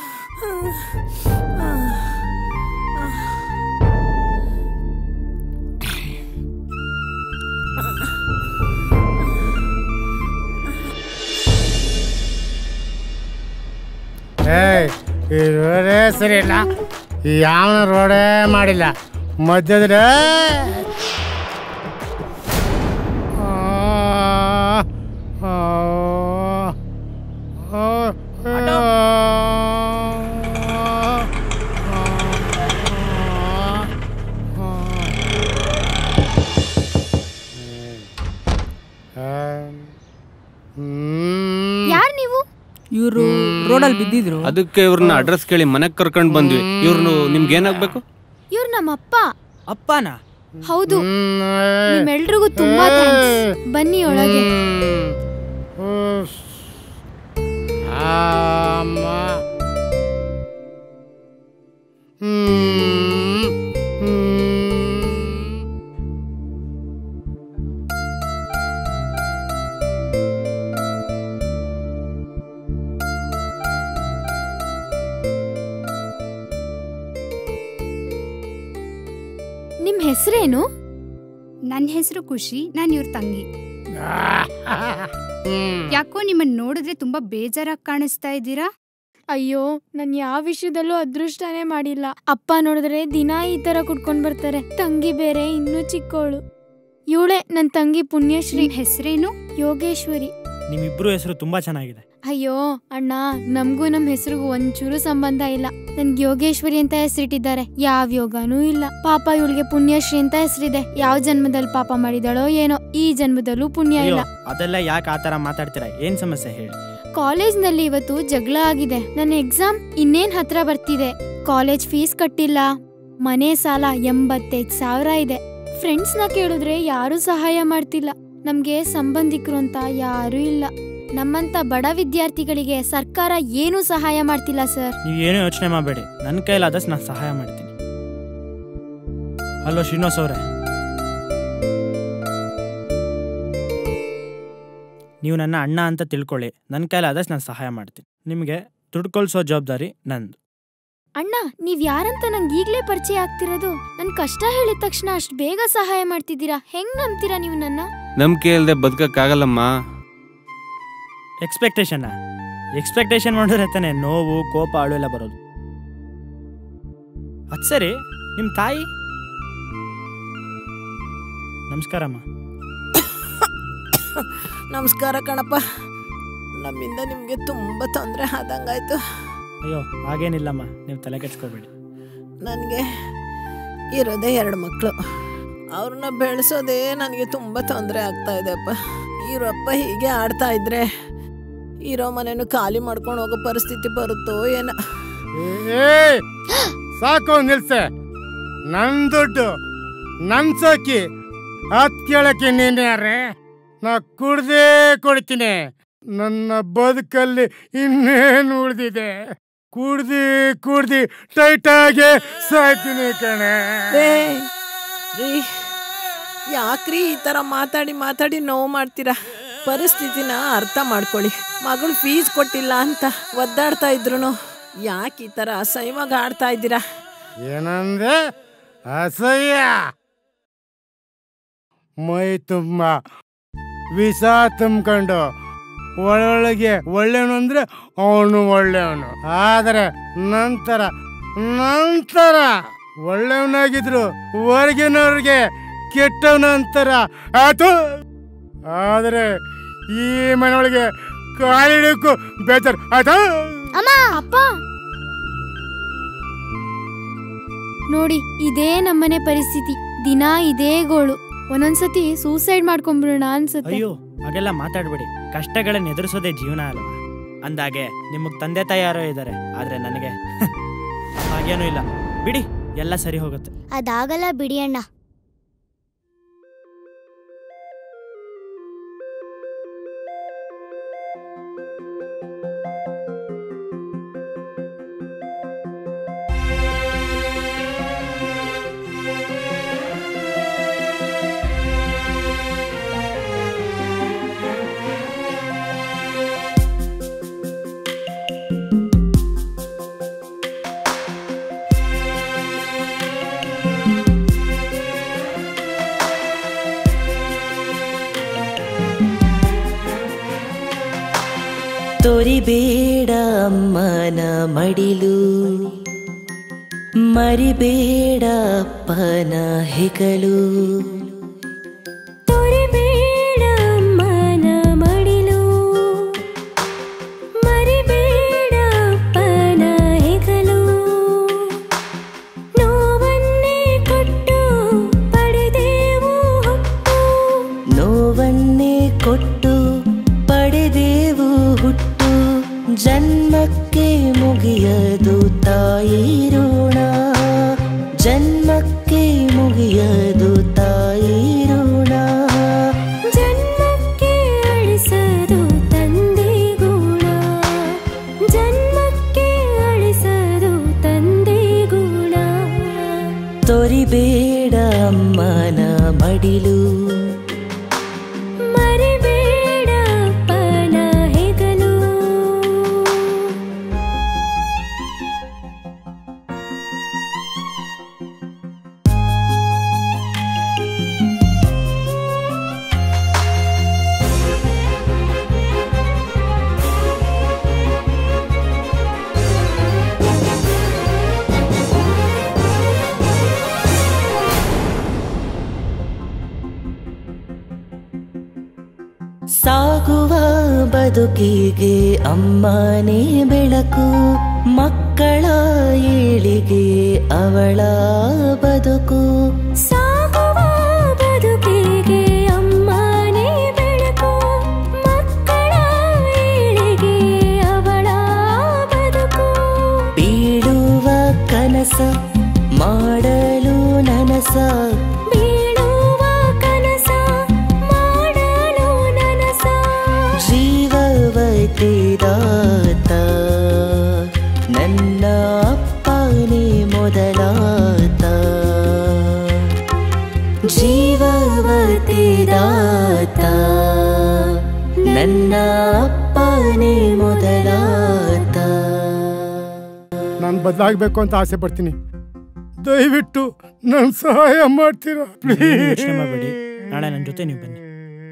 ಏಯ್ ಈ ರೋಡೇ ಸರಿ ಇಲ್ಲ ಯಾವನ ರೋಡೇ ಮಾಡಿಲ್ಲ ಮಧ್ಯದಲ್ಲಿ ಯಾರ್ ನೀವು ಇವರು ರೋಡಲ್ಲಿ ಬಿದ್ದಿದ್ರು ಅದಕ್ಕೆ ಇವ್ರನ್ನ ಅಡ್ರೆಸ್ ಕೇಳಿ ಮನೆಗೆ ಕರ್ಕೊಂಡು ಬಂದ್ವಿ ಇವ್ರನ್ನು ನಿಮ್ಗೆ ಏನಾಗ್ಬೇಕು ಇವ್ರು ನಮ್ಮಪ್ಪ ಅಪ್ಪನ ಹೌದು ನಿಮ್ಮೆಲ್ರಿಗೂ ತುಂಬಾ ಥ್ಯಾಂಕ್ಸ್ ಬನ್ನಿ ಒಳಗೆ ಅಮ್ಮ ಹ್ಮ್ ನಿಮ್ ಹೆಸರೇನು ನನ್ನ ಹೆಸರು ಖುಷಿ ನಾನು ಇವ್ರ ತಂಗಿ ಯಾಕೋ ನಿಮ್ಮನ್ನ ನೋಡಿದ್ರೆ ತುಂಬಾ ಬೇಜಾರಾಗಿ ಕಾಣಿಸ್ತಾ ಇದ್ದೀರಾ ಅಯ್ಯೋ ನಾನು ಯಾವ ವಿಷಯದಲ್ಲೂ ಅದೃಷ್ಟನೇ ಮಾಡಿಲ್ಲ ಅಪ್ಪ ನೋಡಿದ್ರೆ ದಿನ ಈ ತರ ಕುಟ್ಕೊಂಡ್ ಬರ್ತಾರೆ ತಂಗಿ ಬೇರೆ ಇನ್ನೂ ಚಿಕ್ಕವಳು ಇವಳೆ ನನ್ನ ತಂಗಿ ಪುಣ್ಯಶ್ರೀ ಹೆಸರೇನು ಯೋಗೇಶ್ವರಿ ನಿಮ್ಮಿಬ್ರು ಹೆಸರು ತುಂಬಾ ಚೆನ್ನಾಗಿದೆ ಅಯ್ಯೋ ಅಣ್ಣ ನಮಗೂ ನಮ್ಮ ಹೆಸರಿಗೂ ಒಂಚೂರು ಸಂಬಂಧ ಇಲ್ಲ ನನ್ಗೆ ಯೋಗೇಶ್ವರಿ ಅಂತ ಹೆಸರಿಟ್ಟಿದ್ದಾರೆ ಯಾವ ಯೋಗನೂ ಇಲ್ಲ ಪಾಪ ಇವಳಿಗೆ ಪುಣ್ಯಶ್ರೀ ಅಂತ ಹೆಸರಿದೆ ಯಾವ ಜನ್ಮದಲ್ಲಿ ಪಾಪ ಮಾಡಿದಾಳೋ ಏನೋ ಈ ಜನ್ಮದಲ್ಲೂ ಪುಣ್ಯ ಅಯ್ಯೋ ಇಲ್ಲ ಅದೆಲ್ಲ ಯಾಕೆ ಆತರ ಮಾತಾಡ್ತೀರಾ ಏನ್ ಸಮಸ್ಯೆ ಹೇಳಿ ಕಾಲೇಜ್ನಲ್ಲಿ ಇವತ್ತು ಜಗಳ ಆಗಿದೆ ನನ್ನ ಎಕ್ಸಾಮ್ ಇನ್ನೇನ್ ಹತ್ರ ಬರ್ತಿದೆ ಕಾಲೇಜ್ ಫೀಸ್ ಕಟ್ಟಿಲ್ಲ ಮನೆ ಸಾಲ ಎಂಬತ್ತೈದು ಸಾವಿರ ಇದೆ ಫ್ರೆಂಡ್ಸ್ನ ಕೇಳಿದ್ರೆ ಯಾರೂ ಸಹಾಯ ಮಾಡ್ತಿಲ್ಲ ನಮ್ಗೆ ಸಂಬಂಧಿಕರು ಅಂತ ಯಾರೂ ಇಲ್ಲ ನಮ್ಮಂತ ಬಡ ವಿದ್ಯಾರ್ಥಿಗಳಿಗೆ ಸರ್ಕಾರ ಏನೂ ಸಹಾಯ ಮಾಡ್ತಿಲ್ಲ ಸರ್ ನೀವು ಏನೂ ಯೋಚನೆ ಮಾಡಬೇಡಿ ನನ್ನ ಕೈಲಾದಷ್ಟು ನಾನು ಸಹಾಯ ಮಾಡ್ತೀನಿ ಹಲೋ ಶ್ರೀನಿವಾಸ್ ಅವರೇ ನೀವು ನನ್ನ ಅಣ್ಣ ಅಂತ ತಿಳ್ಕೊಳ್ಳಿ ನನ್ನ ಕೈಲಾದಷ್ಟು ನಾನು ಸಹಾಯ ಮಾಡ್ತೀನಿ ನಿಮಗೆ ದುಡ್ಡು ಕಳ್ಸೋ ಜವಾಬ್ದಾರಿ ನಂದು ಅಣ್ಣ ನೀವ್ ಯಾರಂತ ನಂಗೆ ಈಗ್ಲೇ ಪರಿಚಯ ಆಗ್ತಿರೋದು ನನ್ ಕಷ್ಟ ಹೇಳಿದ ತಕ್ಷಣ ಅಷ್ಟ್ ಬೇಗ ಸಹಾಯ ಮಾಡ್ತಿದ್ದೀರಾ ಹೆಂಗ್ ನಂಬ್ತೀರಾ ನೀವು ನನ್ನ ನಂಬಿಕೆ ಇಲ್ಲದೆ ಬದುಕಕ್ಕಾಗಲ್ಲಮ್ಮ ಎಕ್ಸ್ಪೆಕ್ಟೇಷನ್ನ ಎಕ್ಸ್ಪೆಕ್ಟೇಷನ್ ಮಾಡಿದ್ರೆ ತಾನೆ ನೋವು ಕೋಪ ಅಳು ಎಲ್ಲ ಬರೋದು ಅದು ಸರಿ ನಿಮ್ಮ ತಾಯಿ ನಮಸ್ಕಾರಮ್ಮ ನಮಸ್ಕಾರ ಕಣಪ್ಪ ನಮ್ಮಿಂದ ನಿಮಗೆ ತುಂಬ ತೊಂದರೆ ಆದಂಗಾಯ್ತು ಅಯ್ಯೋ ಹಾಗೇನಿಲ್ಲಮ್ಮ ನೀವು ತಲೆ ಕೆಡ್ಸ್ಕೋಬೇಡಿ ನನಗೆ ಇರೋದೇ ಎರಡು ಮಕ್ಕಳು ಅವ್ರನ್ನ ಬೆಳೆಸೋದೇ ನನಗೆ ತುಂಬ ತೊಂದರೆ ಆಗ್ತಾ ಇದೆಪ್ಪ ಇವರಪ್ಪ ಹೀಗೆ ಆಡ್ತಾ ಇದ್ರೆ ಇರೋ ಮನೆಯನ್ನು ಖಾಲಿ ಮಾಡ್ಕೊಂಡು ಹೋಗೋ ಪರಿಸ್ಥಿತಿ ಬರುತ್ತೋ ಏನೋ ಏ ಸಾಕು ನಿಲ್ಸೆ ನನ್ ದುಡ್ಡು ನನ್ ಸೋಕಿ ಹತ್ ಕೇಳಕ್ಕೆ ನೀನ್ ಯಾರೇ ನಾ ಕುಡ್ದೇ ಕೊಡ್ತೀನಿ ನನ್ನ ಬದುಕಲ್ಲಿ ಇನ್ನೇನು ಉಳಿದಿದೆ ಕುಡ್ದಿ ಕುಡ್ದಿ ಟೈಟಾಗೆ ಸಾಯ್ತೀನಿ ಕಣೆ ಏ, ರೀ ಯಾಕ್ರಿ ಈ ಥರ ಮಾತಾಡಿ ಮಾತಾಡಿ ನೋವು ಮಾಡ್ತೀರಾ ಪರಿಸ್ಥಿತಿನ ಅರ್ಥ ಮಾಡ್ಕೊಳ್ಳಿ ಮಗಳು ಫೀಸ್ ಕೊಟ್ಟಿಲ್ಲ ಅಂತ ಒದ್ದಾಡ್ತಾ ಇದ್ರು ಯಾಕೆ ಈ ಥರ ಅಸಹ್ಯವಾಗಿ ಆಡ್ತಾ ಇದ್ದೀರಾ ಏನಂದೆ ಅಸಹ್ಯ ಮೈ ತುಂಬ ವಿಷ ತುಂಬ್ಕೊಂಡು ಒಳೊಳಗೆ ಒಳ್ಳೆಯವನು ಅಂದ್ರೆ ಅವನು ಒಳ್ಳೆಯವನು ಆದರೆ ನಂತರ ನಂತರ ಒಳ್ಳೆಯವನಾಗಿದ್ರು ಹೊರಗಿನವ್ರಿಗೆ ಕೆಟ್ಟವನ ಅಂತಾರ ಆತು ಆದರೆ ಈ ಮನೆಯೊಳಗೆ ಕಾಲಿಡಕ್ಕೂ ಬೇಜಾರು ಆಯ್ತಾ ಅಮ್ಮ ಅಪ್ಪ ನೋಡಿ ಇದೇ ನಮ್ಮನೆ ಪರಿಸ್ಥಿತಿ ದಿನ ಇದೇ ಗೋಳು ಒಂದೊಂದ್ಸತಿ ಸೂಸೈಡ್ ಮಾಡ್ಕೊಂಡ್ಬಿಡೋಣ ಅನ್ಸುತ್ತೆ ಅಯ್ಯೋ ಹಾಗೆಲ್ಲ ಮಾತಾಡಬೇಡಿ ಕಷ್ಟಗಳನ್ನ ಎದುರಿಸೋದೇ ಜೀವನ ಅಲ್ವಾ ಅಂದಾಗೆ ನಿಮಗೆ ತಂದೆ ತಾಯಿ ಯಾರೋ ಇದ್ದಾರೆ ಆದರೆ ನನಗೆ ಹಾಗೇನೂ ಇಲ್ಲ ಬಿಡಿ ಎಲ್ಲ ಸರಿ ಹೋಗುತ್ತೆ ಅದಾಗಲ್ಲ ಬಿಡಿ ಅಣ್ಣ ತೊರಿಬೇಡ ಅಮ್ಮನ ಮಡಿಲು ಮರಿಬೇಡ ಅಪ್ಪನ ಹೆಗಲು ತೊರಿಬೇಡ ಅಮ್ಮನ ಮಡಿಲು ಮರಿಬೇಡ ಅಪ್ಪನ ಹೆಗಲು ನೋವನ್ನೇ ಕೊಟ್ಟು ಪಡೆದೆವು ಹುಟ್ಟು ನೋವನ್ನೇ ಕೊಟ್ಟು ಪಡೆದೆವು ಹುಟ್ಟು ಜನ್ಮಕ್ಕೆ ಮುಗಿಯದು ತಾಯಿ ಋಣ ಜನ್ಮಕ್ಕೆ ಮುಗಿಯದು ತಾಯಿ ಋಣ ಜನ್ಮಕ್ಕೆ ಅಳಿಸದು ತಂದೆ ಗುಣ ಜನ್ಮಕ್ಕೆ ಅಳಿಸದು ತಂದೆ ಗುಣ ತೊರಿಬೇಡ ಅಮ್ಮನ ಮಡಿಲು ಮರಿಬೇಡ ಅಪ್ಪನ ಹೆಗಲು ಸಾಗುವ ಬದುಕಿಗೆ ಅಮ್ಮನೇ ಬೆಳಕು ಮಕ್ಕಳ ಏಳಿಗೆ ಅವಳ ಬದುಕು ಸಾಗುವ ಬದುಕಿಗೆ ಅಮ್ಮನೇ ಬೆಳಕು ಮಕ್ಕಳ ಏಳಿಗೆ ಅವಳ ಬದುಕು ಬೀಳುವ ಕನಸ ಮಾಡಲು ನನಸ ಬೀಳುವ ಕನಸ ಮಾಡಲು ನನಸ ಜೀವವತಿದಾತ ನನ್ನ ಅಪ್ಪನೇ ಮೊದಲಾತ ಜೀವವತಿದಾತ ನನ್ನ ಅಪ್ಪನೇ ಮೊದಲಾತ ನಾನು ಬದಲಾಗಬೇಕು ಅಂತ ಆಸೆ ಪಡ್ತೀನಿ ದಯವಿಟ್ಟು ನನ್ನ ಸಹಾಯ ಮಾಡ್ತೀರಾ ಯೋಚನೆ ಮಾಡಬೇಡಿ ನಾಳೆ ನನ್ನ ಜೊತೆ ನೀವು ಬನ್ನಿ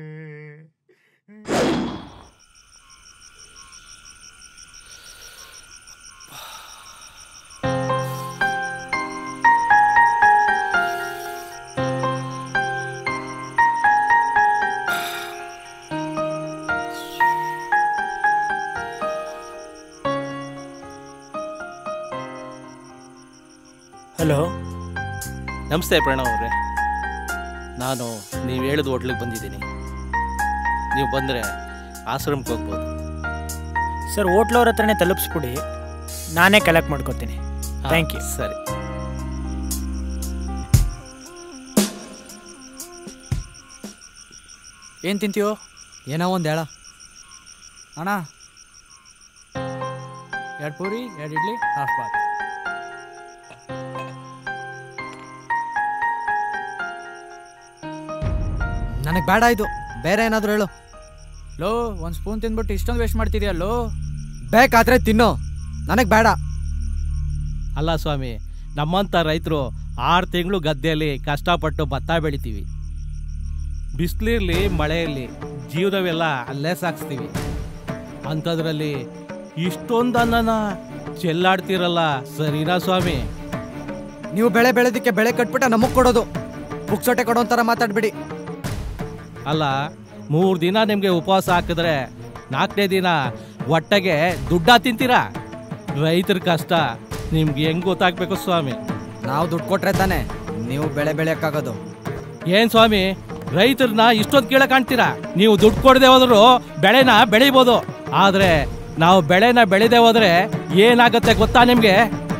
ಹಲೋ ನಮಸ್ತೆ ಪ್ರಣವ್ ಅವರೇ ನಾನು ನೀವು ಹೇಳಿದ ಹೋಟ್ಲಿಗೆ ಬಂದಿದ್ದೀನಿ ನೀವು ಬಂದರೆ ಆಶ್ರಮಕ್ಕೆ ಹೋಗ್ಬೋದು ಸರ್ ಹೋಟ್ಲವ್ರ ಹತ್ರನೇ ತಲುಪಿಸ್ಬಿಡಿ ನಾನೇ ಕಲೆಕ್ಟ್ ಮಾಡ್ಕೊತೀನಿ ಥ್ಯಾಂಕ್ ಯು ಸರಿ ಏನು ತಿಂತೀಯೋ ಏನೋ ಒಂದು ಹೇಳ ಅಣ್ಣ ಎರಡು ಪೂರಿ ಎರಡು ಇಡ್ಲಿ ಹಾಫ್ ಬಾತ್ ನನಗೆ ಬೇಡ ಇದು ಬೇರೆ ಏನಾದರೂ ಹೇಳು ಲೋ ಒಂದು ಸ್ಪೂನ್ ತಿಂದ್ಬಿಟ್ಟು ಇಷ್ಟೊಂದು ವೇಸ್ಟ್ ಮಾಡ್ತಿದ್ಯಲ್ಲೋ ಬೇಕಾದ್ರೆ ತಿನ್ನು ನನಗೆ ಬೇಡ ಅಲ್ಲ ಸ್ವಾಮಿ ನಮ್ಮಂಥ ರೈತರು ಆರು ತಿಂಗಳು ಗದ್ದೆಯಲ್ಲಿ ಕಷ್ಟಪಟ್ಟು ಭತ್ತ ಬೆಳಿತೀವಿ ಬಿಸಿಲಿರಲಿ ಮಳೆ ಇರಲಿ ಜೀವನವೆಲ್ಲ ಅಲ್ಲೇ ಸಾಗಿಸ್ತೀವಿ ಅಂಥದ್ರಲ್ಲಿ ಇಷ್ಟೊಂದು ಅನ್ನನ ಚೆಲ್ಲಾಡ್ತಿರಲ್ಲ ಸರಿನಾ ಸ್ವಾಮಿ ನೀವು ಬೆಳೆ ಬೆಳೆದಕ್ಕೆ ಬೆಳೆ ಕಟ್ಬಿಟ್ಟು ನಮಗೆ ಕೊಡೋದು ಪುಕ್ಸೊಟ್ಟೆ ಕೊಡೋ ಥರ ಮಾತಾಡ್ಬಿಡಿ ಅಲ್ಲ ಮೂರು ದಿನ ನಿಮಗೆ ಉಪವಾಸ ಹಾಕಿದ್ರೆ ನಾಲ್ಕನೇ ದಿನ ಹೊಟ್ಟೆಗೆ ದುಡ್ಡ ತಿಂತೀರಾ ರೈತರ ಕಷ್ಟ ನಿಮ್ಗೆ ಹೆಂಗ್ ಗೊತ್ತಾಗ್ಬೇಕು ಸ್ವಾಮಿ ನಾವು ದುಡ್ಡು ಕೊಟ್ರೆ ತಾನೆ ನೀವು ಬೆಳೆ ಬೆಳೆಯೋಕ್ಕಾಗೋದು ಏನ್ ಸ್ವಾಮಿ ರೈತರನ್ನ ಇಷ್ಟೊಂದು ಕೀಳ ಕಾಣ್ತೀರಾ ನೀವು ದುಡ್ಡು ಕೊಡದೆ ಹೋದ್ರು ಬೆಳೆನ ಬೆಳಿಬೋದು ಆದ್ರೆ ನಾವು ಬೆಳೆನ ಬೆಳೆದೇ ಹೋದ್ರೆ ಏನಾಗತ್ತೆ ಗೊತ್ತಾ ನಿಮ್ಗೆ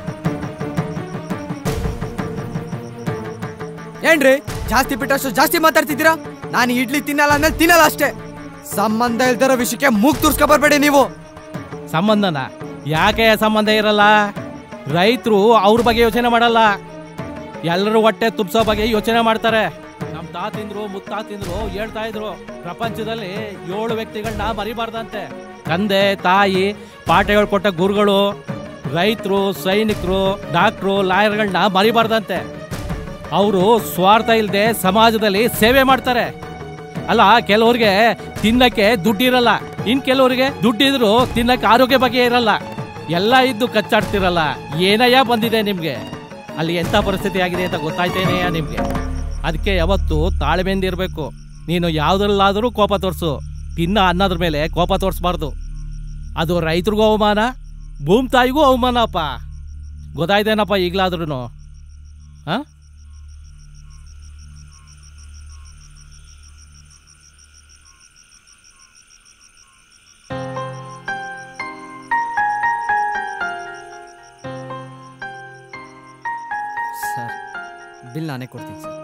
ಏನ್ರಿ ಜಾಸ್ತಿ ಬಿಟ್ಟಷ್ಟು ಜಾಸ್ತಿ ಮಾತಾಡ್ತಿದ್ದೀರಾ ನಾನು ಇಡ್ಲಿ ತಿನ್ನಲ್ಲ ಅಂದ್ರೆ ತಿನ್ನಲ್ಲ ಅಷ್ಟೇ ಸಂಬಂಧ ಇಲ್ದಿರೋ ವಿಷಯಕ್ಕೆ ಮೂಗ್ ತುರ್ಸ್ಕೊ ಬರ್ಬೇಡಿ ನೀವು ಸಂಬಂಧನ ಯಾಕೆ ಸಂಬಂಧ ಇರಲ್ಲ ರೈತರು ಅವ್ರ ಬಗ್ಗೆ ಯೋಚನೆ ಮಾಡಲ್ಲ ಎಲ್ಲರೂ ಹೊಟ್ಟೆ ತುಪ್ಸೋ ಬಗ್ಗೆ ಯೋಚನೆ ಮಾಡ್ತಾರೆ ನಮ್ ತಾತಿಂದ್ರು ಮುತ್ತಾತಿಂದ್ರು ಹೇಳ್ತಾ ಇದ್ರು ಪ್ರಪಂಚದಲ್ಲಿ ಏಳು ವ್ಯಕ್ತಿಗಳನ್ನ ಮರಿಬಾರ್ದಂತೆ ತಂದೆ ತಾಯಿ ಪಾಠ ಹೇಳ್ಕೊಟ್ಟ ಗುರುಗಳು ರೈತರು ಸೈನಿಕರು ಡಾಕ್ಟ್ರು ಲಾಯರ್ಗಳನ್ನ ಮರಿಬಾರ್ದಂತೆ ಅವರು ಸ್ವಾರ್ಥ ಇಲ್ಲದೆ ಸಮಾಜದಲ್ಲಿ ಸೇವೆ ಮಾಡ್ತಾರೆ ಅಲ್ಲ ಕೆಲವ್ರಿಗೆ ತಿನ್ನಕ್ಕೆ ದುಡ್ಡಿರಲ್ಲ ಇನ್ ಕೆಲವರಿಗೆ ದುಡ್ಡಿದ್ರು ತಿನ್ನಕ್ಕೆ ಆರೋಗ್ಯ ಬಗ್ಗೆ ಇರಲ್ಲ ಎಲ್ಲ ಇದ್ದು ಕಚ್ಚಾಡ್ತಿರಲ್ಲ ಏನಯ್ಯ ಬಂದಿದೆ ನಿಮ್ಗೆ ಅಲ್ಲಿ ಎಂಥ ಪರಿಸ್ಥಿತಿ ಆಗಿದೆ ಅಂತ ಗೊತ್ತಾಯ್ತೇನೆಯ ನಿಮ್ಗೆ ಅದಕ್ಕೆ ಯಾವತ್ತು ತಾಳ್ಮೆಯಿಂದ ಇರಬೇಕು ನೀನು ಯಾವುದ್ರಲ್ಲಾದರೂ ಕೋಪ ತೋರಿಸು ತಿನ್ನ ಅನ್ನೋದ್ರ ಮೇಲೆ ಕೋಪ ತೋರಿಸ್ಬಾರ್ದು ಅದು ರೈತರಿಗೂ ಅವಮಾನ ಭೂಮಿ ತಾಯಿಗೂ ಅವಮಾನ ಅಪ್ಪ ಗೊತ್ತಾಯ್ತೇನಪ್ಪ ಈಗಲಾದ್ರೂ ಹಾಂ ಸರ್ ಬಿಲ್ ನಾನೇ ಕೊಡ್ತೀನಿ ಸರ್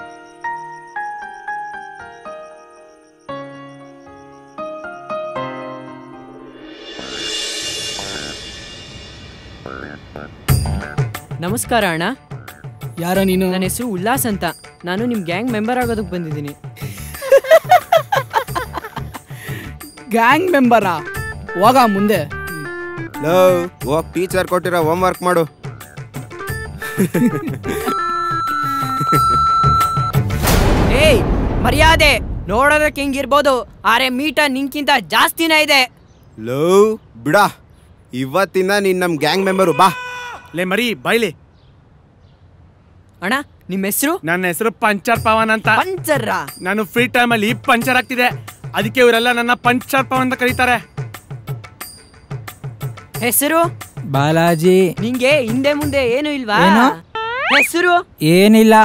ನಮಸ್ಕಾರ ಅಣ್ಣ ಯಾರ ನೀನು ನನ್ನ ಹೆಸರು ಉಲ್ಲಾಸ್ ಅಂತ ನಾನು ನಿಮ್ಮ ಗ್ಯಾಂಗ್ ಮೆಂಬರ್ ಆಗೋದಕ್ಕೆ ಬಂದಿದ್ದೀನಿ ಗ್ಯಾಂಗ್ ಮೆಂಬರಾ ಹೋಗ ಮುಂದೆ ಲೋ ಹೋಗ್ ಟೀಚರ್ ಕೊಟ್ಟಿರೋ ಹೋಮ್ ವರ್ಕ್ ಮಾಡು ಏಯ್ ಮರ್ಯಾದೆ ನೋಡೋದಕ್ಕೆ ಹಿಂಗಿರ್ಬೋದು ಆರೆ ಮೀಟ ನಿಂಕಿಂತ ಜಾಸ್ತಿನೇ ಇದೆ ಲೋ ಬಿಡ ಇವತ್ತಿಂದ ನೀನ್ ನಮ್ ಗ್ಯಾಂಗ್ ಮೆಂಬರು ಬಾ ಲೇ ಮರಿ ಬಾಯ್ಲಿ ಅಣ್ಣ ನಿಮ್ಮ ಹೆಸರು ನನ್ನ ಹೆಸರು ಪಂಚರ್ ಪವನ್ ಅಂತ ಪಂಚರ್ರಾ ನಾನು ಫ್ರೀ ಟೈಮಲ್ಲಿ ಪಂಚರ್ ಆಗ್ತಿದೆ ಅದಕ್ಕೆ ಇವರೆಲ್ಲ ನನ್ನ ಪಂಚರ್ಪ ಅಂತ ಕರೀತಾರೆ ಹೆಸರು ಬಾಲಾಜಿ ನಿಂಗೆ ಹಿಂದೆ ಮುಂದೆ ಏನು ಇಲ್ವಾ ಏನು? ಹೆಸರು ಏನಿಲ್ಲ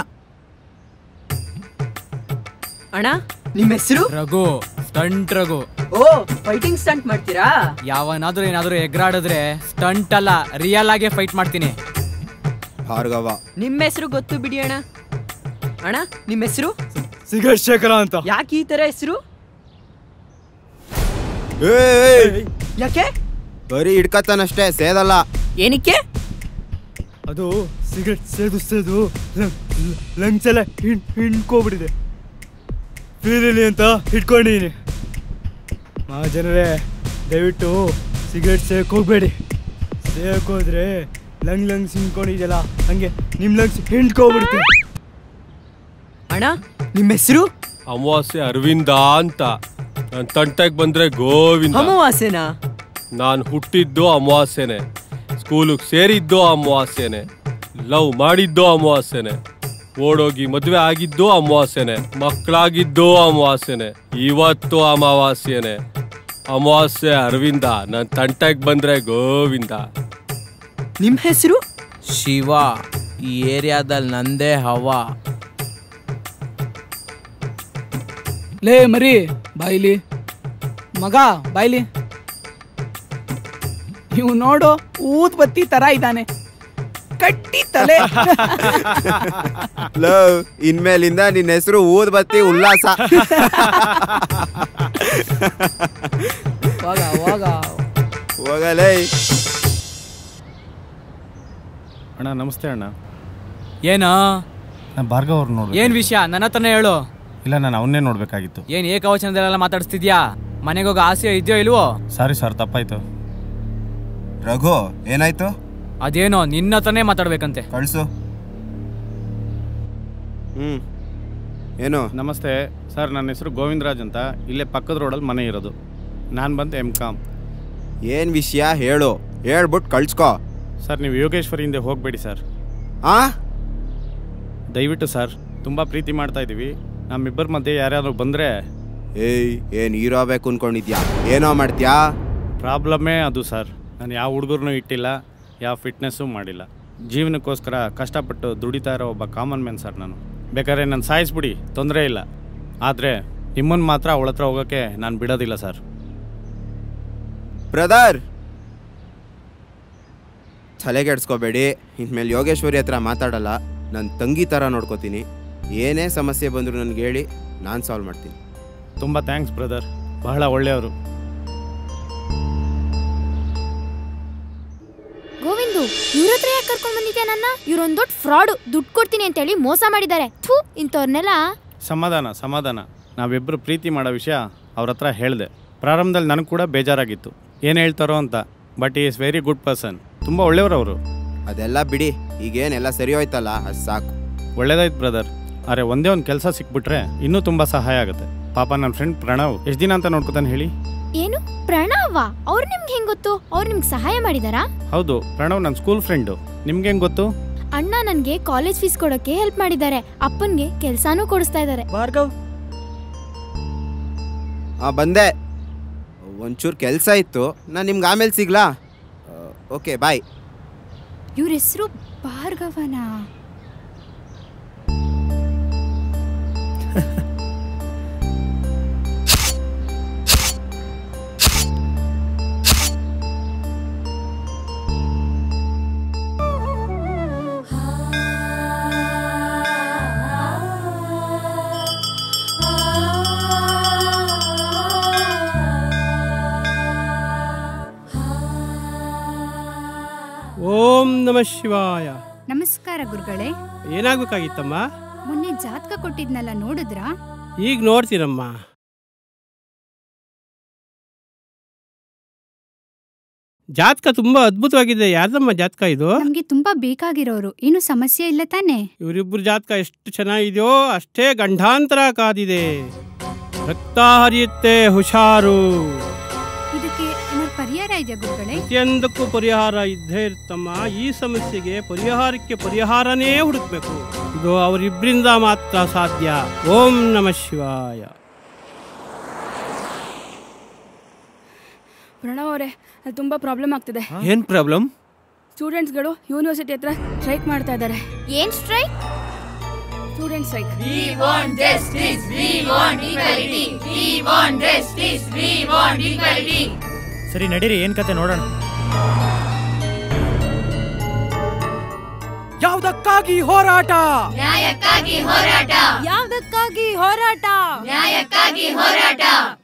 ಅಣ್ಣ ನಿಮ್ ಹೆಸರು ರಘು ಸ್ಟಂಟ್ ರಘು ಓ ಫೈಟಿಂಗ್ ಸ್ಟಂಟ್ ಮಾಡ್ತೀರಾ ಯಾವನಾದ್ರೂ ಏನಾದ್ರೂ ಎಗ್ರಾಡಿದ್ರೆ ಸ್ಟಂಟ್ ಅಲ್ಲ ರಿಯಲ್ ಆಗೇ ಫೈಟ್ ಮಾಡ್ತೀನಿ ಭಾರ್ಗವ ನಿಮ್ ಹೆಸರು ಗೊತ್ತು ಬಿಡಿ ಅಣ್ಣ ಅಣ್ಣ ನಿಮ್ ಹೆಸರು ಸಿಗರೇಟ್ ಶೇಖರ ಅಂತ ಯಾಕೆ ಈ ತರ ಹೆಸರು ಯಾಕೆ ಬರೀ ಹಿಡ್ಕತ್ತಾನಷ್ಟೇ ಸೇದಲ್ಲ ಏನಕ್ಕೆ ಅದು ಸಿಗರೆಟ್ ಸೇದು ಸೇದು ಲಂಗ್ಸ್ ಎಲ್ಲ ಹಿಣ್ ಹಿಣ್ಕೋಬಿಟ್ಟಿದೆ ಫೀಲಿಲಿ ಅಂತ ಹಿಡ್ಕೊಂಡಿದ್ದೀನಿ ಮಾ ಜನರೇ ದಯವಿಟ್ಟು ಸಿಗರೆಟ್ ಸೇಕ್ ಹೋಗ್ಬೇಡಿ ಸೇಕ್ ಹೋದ್ರೆ ಲಂಗ್ ಲಂಗ್ಸ್ ಹಿಂಡ್ಕೊಂಡಿದೆಯಲ್ಲ ಹಂಗೆ ನಿಮ್ಮ ಲಂಗ್ಸ್ ಹಿಂಡ್ಕೋಬಿಡುತ್ತೆ ಅಣ್ಣ ನಿಮ್ ಹೆಸರು ಅಮಾವಾಸ್ಯೆ ಅರವಿಂದ ಅಂತ ನಾನು ತಂಟೆಗೆ ಬಂದ್ರೆ ಗೋವಿಂದ ಅಮಾವಾಸ್ಯೆನಾ ನಾನು ಹುಟ್ಟಿದ್ದು ಅಮಾವಾಸ್ಯೆನೆ ಸ್ಕೂಲಿಗೆ ಸೇರಿದ್ದು ಅಮಾವಾಸ್ಯೆನೆ ಲವ್ ಮಾಡಿದ್ದು ಅಮಾವಾಸ್ಯೆನೆ ಓಡೋಗಿ ಮದುವೆ ಆಗಿದ್ದು ಅಮಾವಾಸ್ಯೆನೆ ಮಕ್ಕಳಾಗಿದ್ದು ಅಮಾವಾಸ್ಯೆನೆ ಇವತ್ತು ಅಮಾವಾಸ್ಯೆನೆ ಅಮಾವಾಸ್ಯೆ ಅರವಿಂದ ನಾನು ತಂಟೆಗೆ ಬಂದ್ರೆ ಗೋವಿಂದ ನಿಮ್ ಹೆಸರು ಶಿವ ಈ ಏರಿಯಾದಲ್ಲಿ ನಂದೇ ಹವಾ ಲೇ ಮರಿ ಬಾಯ್ಲಿ ಮಗ ಬಾಯ್ಲಿ ಇವ್ ನೋಡು ಊದ್ ಬತ್ತಿ ತರ ಇದ್ದಾನೆ ಕಟ್ಟಿ ತಲೆ ಲವ್ ಇನ್ಮೇಲಿಂದ ನಿನ್ನ ಹೆಸರು ಊದ್ ಬತ್ತಿ ಉಲ್ಲಾಸ ಹೋಗ ಹೋಗ ಹೋಗಲೇ ಅಣ್ಣ ನಮಸ್ತೆ ಅಣ್ಣ ಏನೋ ನಾನು ಭಾರ್ಗವ್ ಅವ್ರು ನೋಡ್ಬೇಕು ಏನ್ ವಿಷಯ ನನ್ನ ಹತ್ರನೇ ಹೇಳು ಇಲ್ಲ ನಾನು ಅವನ್ನೇ ನೋಡ್ಬೇಕಾಗಿತ್ತು ಏನ್ ಏಕವಚನದಲ್ಲೆಲ್ಲ ಮಾತಾಡಿಸ್ತಿದ್ಯಾ ಮನೆಗೋಗ ಆಸೆ ಇದೆಯೋ ಇಲ್ವೋ ಸಾರಿ ಸರ್ ತಪ್ಪಾಯ್ತು ರಘು ಏನಾಯ್ತು ಅದೇನೋ ನಿನ್ನ ಹತ್ರನೇ ಮಾತಾಡ್ಬೇಕಂತೆ ಕಳ್ಸು ಹ್ಮ್ ಏನು ನಮಸ್ತೆ ಸರ್ ನನ್ನ ಹೆಸರು ಗೋವಿಂದರಾಜ್ ಅಂತ ಇಲ್ಲೇ ಪಕ್ಕದ ರೋಡಲ್ಲಿ ಮನೆ ಇರೋದು ನಾನು ಬಂದು ಎಮ್ ಕಾಮ್ ಏನ್ ವಿಷಯ ಹೇಳು ಹೇಳ್ಬಿಟ್ಟು ಕಳ್ಸ್ಕೋ ಸರ್ ನೀವು ಯೋಗೇಶ್ವರಿ ಹಿಂದೆ ಹೋಗಬೇಡಿ ಸರ್ ಆ ದಯವಿಟ್ಟು ಸರ್ ತುಂಬ ಪ್ರೀತಿ ಮಾಡ್ತಾ ಇದ್ದೀವಿ ನಮ್ಮಿಬ್ಬರ ಮಧ್ಯೆ ಯಾರ್ಯಾರು ಬಂದರೆ ಏಯ್ ಏನ್ ಹೀರೋ ಆಗ್ಬೇಕು ಅನ್ಕೊಂಡಿದ್ಯಾ ಏನೋ ಮಾಡ್ತ್ಯಾ ಪ್ರಾಬ್ಲಮ್ಮೇ ಅದು ಸರ್ ನಾನು ಯಾವ ಹುಡುಗರನ್ನೂ ಇಟ್ಟಿಲ್ಲ ಯಾವ ಫಿಟ್ನೆಸ್ಸು ಮಾಡಿಲ್ಲ ಜೀವನಕ್ಕೋಸ್ಕರ ಕಷ್ಟಪಟ್ಟು ದುಡಿತಾ ಇರೋ ಒಬ್ಬ ಕಾಮನ್ ಮ್ಯಾನ್ ಸರ್ ನಾನು ಬೇಕಾದ್ರೆ ನಾನು ಸಾಯಿಸ್ಬಿಡಿ ತೊಂದರೆ ಇಲ್ಲ ಆದರೆ ನಿಮ್ಮನ್ನು ಮಾತ್ರ ಅವಳ ಹತ್ರ ಹೋಗೋಕ್ಕೆ ನಾನು ಬಿಡೋದಿಲ್ಲ ಸರ್ ಬ್ರದರ್ ತಲೆಗೆಡ್ಸ್ಕೋಬೇಡಿ ಇನ್ಮೇಲೆ ಯೋಗೇಶ್ವರಿ ಹತ್ರ ಮಾತಾಡಲ್ಲ ನನ್ನ ತಂಗಿ ಥರ ನೋಡ್ಕೋತೀನಿ ಏನೇ ಸಮಸ್ಯೆ ಬಂದರೂ ನನಗೆ ಹೇಳಿ ನಾನು ಸಾಲ್ವ್ ಮಾಡ್ತೀನಿ ತುಂಬ ಥ್ಯಾಂಕ್ಸ್ ಬ್ರದರ್ ಬಹಳ ಒಳ್ಳೆಯವರು ಗೋವಿಂದು ಇವ್ರ ಹತ್ರ ಯಾಕೆ ಕರ್ಕೊಂಡ್ ಬಂದಿದ್ಯಾ ನನ್ನ ಇವ್ರೊಂದ್ ದೊಡ್ಡ ಫ್ರಾಡು ದುಡ್ಡು ಕೊಡ್ತೀನಿ ಅಂತ ಹೇಳಿ ಮೋಸ ಮಾಡಿದ್ದಾರೆ ಥೂ ಇಂಥವ್ರನ್ನೆಲ್ಲ ಸಮಾಧಾನ ಸಮಾಧಾನ ನಾವಿಬ್ಬರು ಪ್ರೀತಿ ಮಾಡೋ ವಿಷಯ ಅವ್ರ ಹತ್ರ ಹೇಳಿದೆ ಪ್ರಾರಂಭದಲ್ಲಿ ನನಗೆ ಕೂಡ ಬೇಜಾರಾಗಿತ್ತು ಏನು ಹೇಳ್ತಾರೋ ಅಂತ but is very good person ತುಂಬ ಒಳ್ಳೆಯವರು ಅವರು ಅದೆಲ್ಲ ಬಿಡಿ ಈಗೇನೆಲ್ಲ ಸರಿ ಹೋಯ್ತಲ್ಲ ಅದು ಸಾಕು ಒಳ್ಳೇದಾಯ್ತು ಬ್ರದರ್ ಅರೆ ಒಂದೇ ಒಂದು ಕೆಲಸ ಸಿಕ್ಬಿಟ್ರೆ ಇನ್ನೂ ತುಂಬ ಸಹಾಯ ಆಗುತ್ತೆ ಪಾಪ ನನ್ನ ಫ್ರೆಂಡ್ ಪ್ರಣವ್ ಎಷ್ಟು ದಿನ ಅಂತ ನೋಡ್ಕೊತಾನೆ ಹೇಳಿ ಏನು ಪ್ರಣವ ಅವ್ರು ನಿಮ್ಗೆ ಹೆಂಗ್ ಗೊತ್ತು ಅವ್ರು ನಿಮ್ಗೆ ಸಹಾಯ ಮಾಡಿದಾರಾ ಹೌದು ಪ್ರಣವ್ ನನ್ನ ಸ್ಕೂಲ್ ಫ್ರೆಂಡು ನಿಮ್ಗೆ ಹೆಂಗೆ ಗೊತ್ತು ಅಣ್ಣ ನನ್ಗೆ ಕಾಲೇಜ್ ಫೀಸ್ ಕೊಡೋಕೆ ಹೆಲ್ಪ್ ಮಾಡಿದ್ದಾರೆ ಅಪ್ಪನ್ಗೆ ಕೆಲ್ಸಾನೂ ಕೊಡಿಸ್ತಾ ಇದ್ದಾರೆ ಭಾರ್ಗವ್ ಹಾಂ ಬಂದೆ ಒಂಚೂರು ಕೆಲಸ ಇತ್ತು ನಾನು ನಿಮ್ಗೆ ಆಮೇಲೆ ಸಿಗ್ಲಾ ಓಕೆ ಬಾಯ್ ಇವ್ರ ಹೆಸರು ಭಾರ್ಗವನ ಓಂ ನಮ ಶಿವಾಯ ನಮಸ್ಕಾರ ಗುರುಗಳೇ ಏನಾಗ್ಬೇಕಾಗಿತ್ತಮ್ಮ ಮೊನ್ನೆ ಜಾತಕ ಕೊಟ್ಟಿದ್ನಲ್ಲ ನೋಡಿದ್ರಾ ಈಗ ನೋಡ್ತೀನಮ್ಮ ಜಾತಕ ತುಂಬಾ ಅದ್ಭುತವಾಗಿದೆ ಯಾರ್ದಮ್ಮ ಜಾತಕ ಇದು ನಮ್ಗೆ ತುಂಬಾ ಬೇಕಾಗಿರೋರು ಏನು ಸಮಸ್ಯೆ ಇಲ್ಲ ತಾನೇ ಇವರಿಬ್ಬರು ಜಾತಕ ಎಷ್ಟು ಚೆನ್ನಾಗಿದೆಯೋ ಅಷ್ಟೇ ಗಂಡಾಂತರ ಕಾದಿದೆ ರಕ್ತ ಹರಿಯುತ್ತೆ ಹುಷಾರು ಇದಕ್ಕೆ ಏನಾದ್ರು ಪರಿಹಾರ ಇದೆಯಾ ಗುರುಗಳೇ ಪ್ರತಿಯೊಂದಕ್ಕೂ ಪರಿಹಾರ ಇದ್ದೇ ಇರುತ್ತಮ್ಮ ಈ ಸಮಸ್ಯೆಗೆ ಪರಿಹಾರಕ್ಕೆ ಪರಿಹಾರನೇ ಹುಡುಕ್ಬೇಕು ಇದು ಅವರಿಬ್ಬರಿಂದ ಮಾತ್ರ ಸಾಧ್ಯ ಓಂ ನಮ ಶಿವಾಯ ಪ್ರಣವ್ ಅವರೇ ಅದು ತುಂಬ ಪ್ರಾಬ್ಲಮ್ ಆಗ್ತಿದೆ ಏನ್ ಪ್ರಾಬ್ಲಮ್ ಸ್ಟೂಡೆಂಟ್ಸ್ಗಳು ಯೂನಿವರ್ಸಿಟಿ ಹತ್ರ ಸ್ಟ್ರೈಕ್ ಮಾಡ್ತಾ ಇದ್ದಾರೆ ಏನ್ strike student strike We want justice, we want equality, we want justice, we want equality. ಸರಿ ನಡೀರಿ ಏನ್ ಕತೆ ನೋಡೋಣ ಯಾವ್ದಕ್ಕಾಗಿ ಹೋರಾಟ ನ್ಯಾಯಕ್ಕಾಗಿ ಹೋರಾಟ ಯಾವ್ದಕ್ಕಾಗಿ ಹೋರಾಟ ನ್ಯಾಯಕ್ಕಾಗಿ ಹೋರಾಟ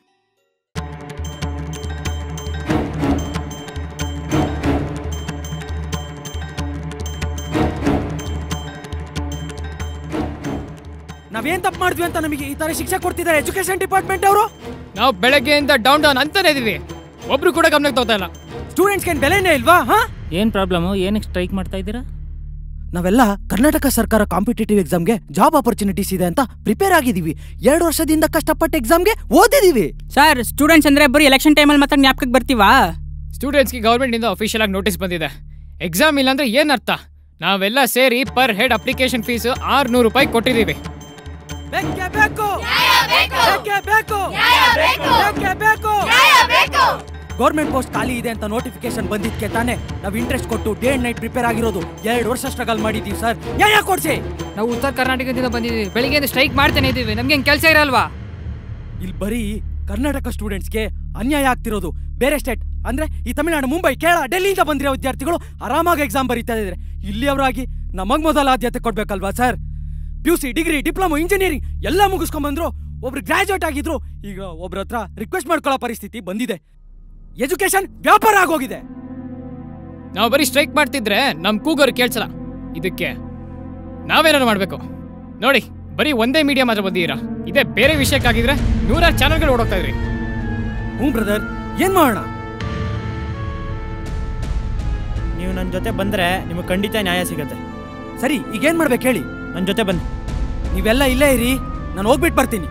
ನಾವೇನ್ ತಪ್ಪು ಮಾಡಿದ್ವಿ ಅಂತ ನಮಗೆ ಈ ತರ ಶಿಕ್ಷೆ ಕೊಡ್ತಿದ್ದಾರೆ ಎಜುಕೇಶನ್ ಡಿಪಾರ್ಟ್ಮೆಂಟ್ ಅವರು ನಾವು ಬೆಳಗ್ಗೆಯಿಂದ ಡೌನ್ ಡೌನ್ ಅಂತಾನೆ ಇದೀವಿ ಒಬ್ರು ಕೂಡ ಗಮನಕ್ಕೆ ತಗೋತಾ ಇಲ್ಲ ಸ್ಟೂಡೆಂಟ್ಸ್ಗೆ ಏನ್ ಬೆಲೆನೇ ಇಲ್ವಾ ಹಾ ಏನ್ ಪ್ರಾಬ್ಲಮ್ ಏನಕ್ಕೆ ಸ್ಟ್ರೈಕ್ ಮಾಡ್ತಾ ಇದ್ದೀರಾ ನಾವೆಲ್ಲ ಕರ್ನಾಟಕ ಸರ್ಕಾರ ಕಾಂಪಿಟೇಟಿವ್ ಎಕ್ಸಾಮ್ಗೆ ಜಾಬ್ ಆಪರ್ಚುನಿಟೀಸ್ ಇದೆ ಅಂತ ಪ್ರಿಪೇರ್ ಆಗಿದೀವಿ ಎರಡು ವರ್ಷದಿಂದ ಕಷ್ಟಪಟ್ಟು ಎಕ್ಸಾಮ್ಗೆ ಓದಿದೀವಿ ಸರ್ ಸ್ಟೂಡೆಂಟ್ಸ್ ಅಂದ್ರೆ ಬರೀ ಎಲೆಕ್ಷನ್ ಟೈಮಲ್ಲಿ ಮಾತ್ರ ಜ್ಞಾಪಕಕ್ಕೆ ಬರ್ತೀವಾ ಸ್ಟೂಡೆಂಟ್ಸ್ಗೆ ಗೌರ್ಮೆಂಟಿಂದ ಅಫಿಷಿಯಲ್ ಆಗಿ ನೋಟಿಸ್ ಬಂದಿದೆ ಎಕ್ಸಾಮ್ ಇಲ್ಲ ಅಂದ್ರೆ ಏನ್ ಅರ್ಥ ನಾವೆಲ್ಲ ಸೇರಿ ಪರ್ ಹೆಡ್ ಅಪ್ಲಿಕೇಶನ್ ಫೀಸ್ ಆರ್ನೂರು ರೂಪಾಯಿ ಕೊಟ್ಟಿದ್ದೀವಿ ಬೇಕೇ ಬೇಕು ಬೇಕೇ ಬೇಕು ಬೇಕೇ ಬೇಕು ಗೌರ್ಮೆಂಟ್ ಪೋಸ್ಟ್ ಖಾಲಿ ಇದೆ ಅಂತ ನೋಟಿಫಿಕೇಶನ್ ಬಂದಿದ್ಕೆ ತಾನೇ ನಾವು ಇಂಟ್ರೆಸ್ಟ್ ಕೊಟ್ಟು ಡೇ ಅಂಡ್ ನೈಟ್ ಪ್ರಿಪೇರ್ ಆಗಿರೋದು ಎರಡು ವರ್ಷ ಸ್ಟ್ರಗಲ್ ಮಾಡಿದೀವಿ ಸರ್ ನ್ಯಾಯ ಕೊಡ್ಸಿ ನಾವು ಉತ್ತರ ಕರ್ನಾಟಕದಿಂದ ಬಂದಿದ್ದೀವಿ ಬೆಳಿಗ್ಗೆ ಸ್ಟ್ರೈಕ್ ಮಾಡ್ತಾನೆ ಇದ್ದೀವಿ ನಮ್ಗೆ ಕೆಲಸ ಇರಲ್ವಾ ಇಲ್ಲಿ ಬರೀ ಕರ್ನಾಟಕ ಸ್ಟೂಡೆಂಟ್ಸ್ಗೆ ಅನ್ಯಾಯ ಆಗ್ತಿರೋದು ಬೇರೆ ಸ್ಟೇಟ್ ಅಂದ್ರೆ ಈ ತಮಿಳುನಾಡು ಮುಂಬೈ ಕೇರಳ ಡೆಲ್ಲಿಯಿಂದ ಬಂದಿರೋ ವಿದ್ಯಾರ್ಥಿಗಳು ಆರಾಮಾಗಿ ಎಕ್ಸಾಮ್ ಬರೀತಾ ಇದ್ದಾರೆ ಇಲ್ಲಿಯವರಾಗಿ ನಮಗ್ ಮೊದಲ ಆದ್ಯತೆ ಕೊಡ್ಬೇಕಲ್ವಾ sir P U C degree diploma engineering ಎಲ್ಲ ಮುಗಿಸ್ಕೊಂಡ್ಬಂದ್ರು ಒಬ್ರು ಗ್ರಾಜುಯೇಟ್ ಆಗಿದ್ರು ಈಗ ಒಬ್ರ ಹತ್ರ ರಿಕ್ವೆಸ್ಟ್ ಮಾಡ್ಕೊಳ್ಳೋ ಪರಿಸ್ಥಿತಿ ಬಂದಿದೆ ಎಜುಕೇಶನ್ ವ್ಯಾಪಾರ ಆಗೋಗಿದೆ ನಾವು ಬರೀ ಸ್ಟ್ರೈಕ್ ಮಾಡ್ತಿದ್ರೆ ನಮ್ ಕೂಗೋರು ಕೇಳ್ಸಲ್ಲ ಇದಕ್ಕೆ ನಾವೇನಾದ್ರು ಮಾಡ್ಬೇಕು ನೋಡಿ ಬರೀ ಒಂದೇ ಮೀಡಿಯಾ ಮಾತ್ರ ಬಂದಿದ್ದೀರಾ ಇದೇ ಬೇರೆ ವಿಷಯಕ್ಕಾಗಿದ್ರೆ ನೂರಾರು ಚಾನಲ್ಗಳು ಓಡೋಗ್ತಾ ಇದ್ರಿ ಹ್ಞೂ ಬ್ರದರ್ ಏನ್ ಮಾಡೋಣ ನೀವು ನನ್ನ ಜೊತೆ ಬಂದ್ರೆ ನಿಮಗೆ ಖಂಡಿತ ನ್ಯಾಯ ಸಿಗತ್ತೆ ಸರಿ ಈಗ ಏನ್ ಮಾಡ್ಬೇಕು ಹೇಳಿ ನನ್ನ ಜೊತೆ ಬನ್ನಿ ನೀವೆಲ್ಲ ಇಲ್ಲೇ ಇರಿ ನಾನು ಹೋಗ್ಬಿಟ್ಟು ಬರ್ತೀನಿ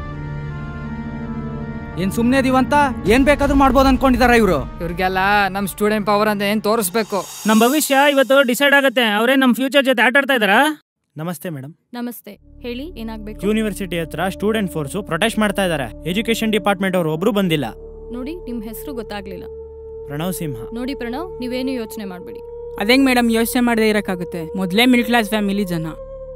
ಏನ್ ಸುಮ್ನೆ ಇದೀವಂತ ಏನ್ ಬೇಕಾದ್ರೂ ಮಾಡ್ಬೋದು ಅನ್ಕೊಂಡಿದಾರ ಇವ್ರು ಇವ್ರಿಗೆಲ್ಲ ನಮ್ ಸ್ಟೂಡೆಂಟ್ ಪವರ್ ಅಂತ ಏನ್ ತೋರಿಸ್ಬೇಕು ನಮ್ಮ ಭವಿಷ್ಯ ಇವತ್ತು ಡಿಸೈಡ್ ಆಗುತ್ತೆ ಅವರೇ ನಮ್ಮ ಫ್ಯೂಚರ್ ಜೊತೆ ಆಟ ಆಡ್ತಾ ಇದ್ದಾರಾ ನಮಸ್ತೆ ಮೇಡಮ್ ನಮಸ್ತೆ ಹೇಳಿ ಏನಾಗ್ಬೇಕು ಯೂನಿವರ್ಸಿಟಿ ಹತ್ರ ಸ್ಟೂಡೆಂಟ್ ಫೋರ್ಸು ಪ್ರೊಟೆಸ್ಟ್ ಮಾಡ್ತಾ ಇದ್ದಾರೆ ಎಜುಕೇಶನ್ ಡಿಪಾರ್ಟ್ಮೆಂಟ್ ಅವರು ಒಬ್ರು ಬಂದಿಲ್ಲ ನೋಡಿ ನಿಮ್ ಹೆಸರು ಗೊತ್ತಾಗ್ಲಿಲ್ಲ ಪ್ರಣವ್ ಸಿಂಹ ನೋಡಿ ಪ್ರಣವ್ ನೀವೇನು ಯೋಚನೆ ಮಾಡಬೇಡಿ ಅದೇಂಗ್ ಮೇಡಮ್ ಯೋಚನೆ ಮಾಡದೇ ಇರೋಕ್ಕಾಗುತ್ತೆ ಮೊದಲೇ ಮಿಡ್ಲ್ ಕ್ಲಾಸ್ ಫ್ಯಾಮಿಲಿ ಜನ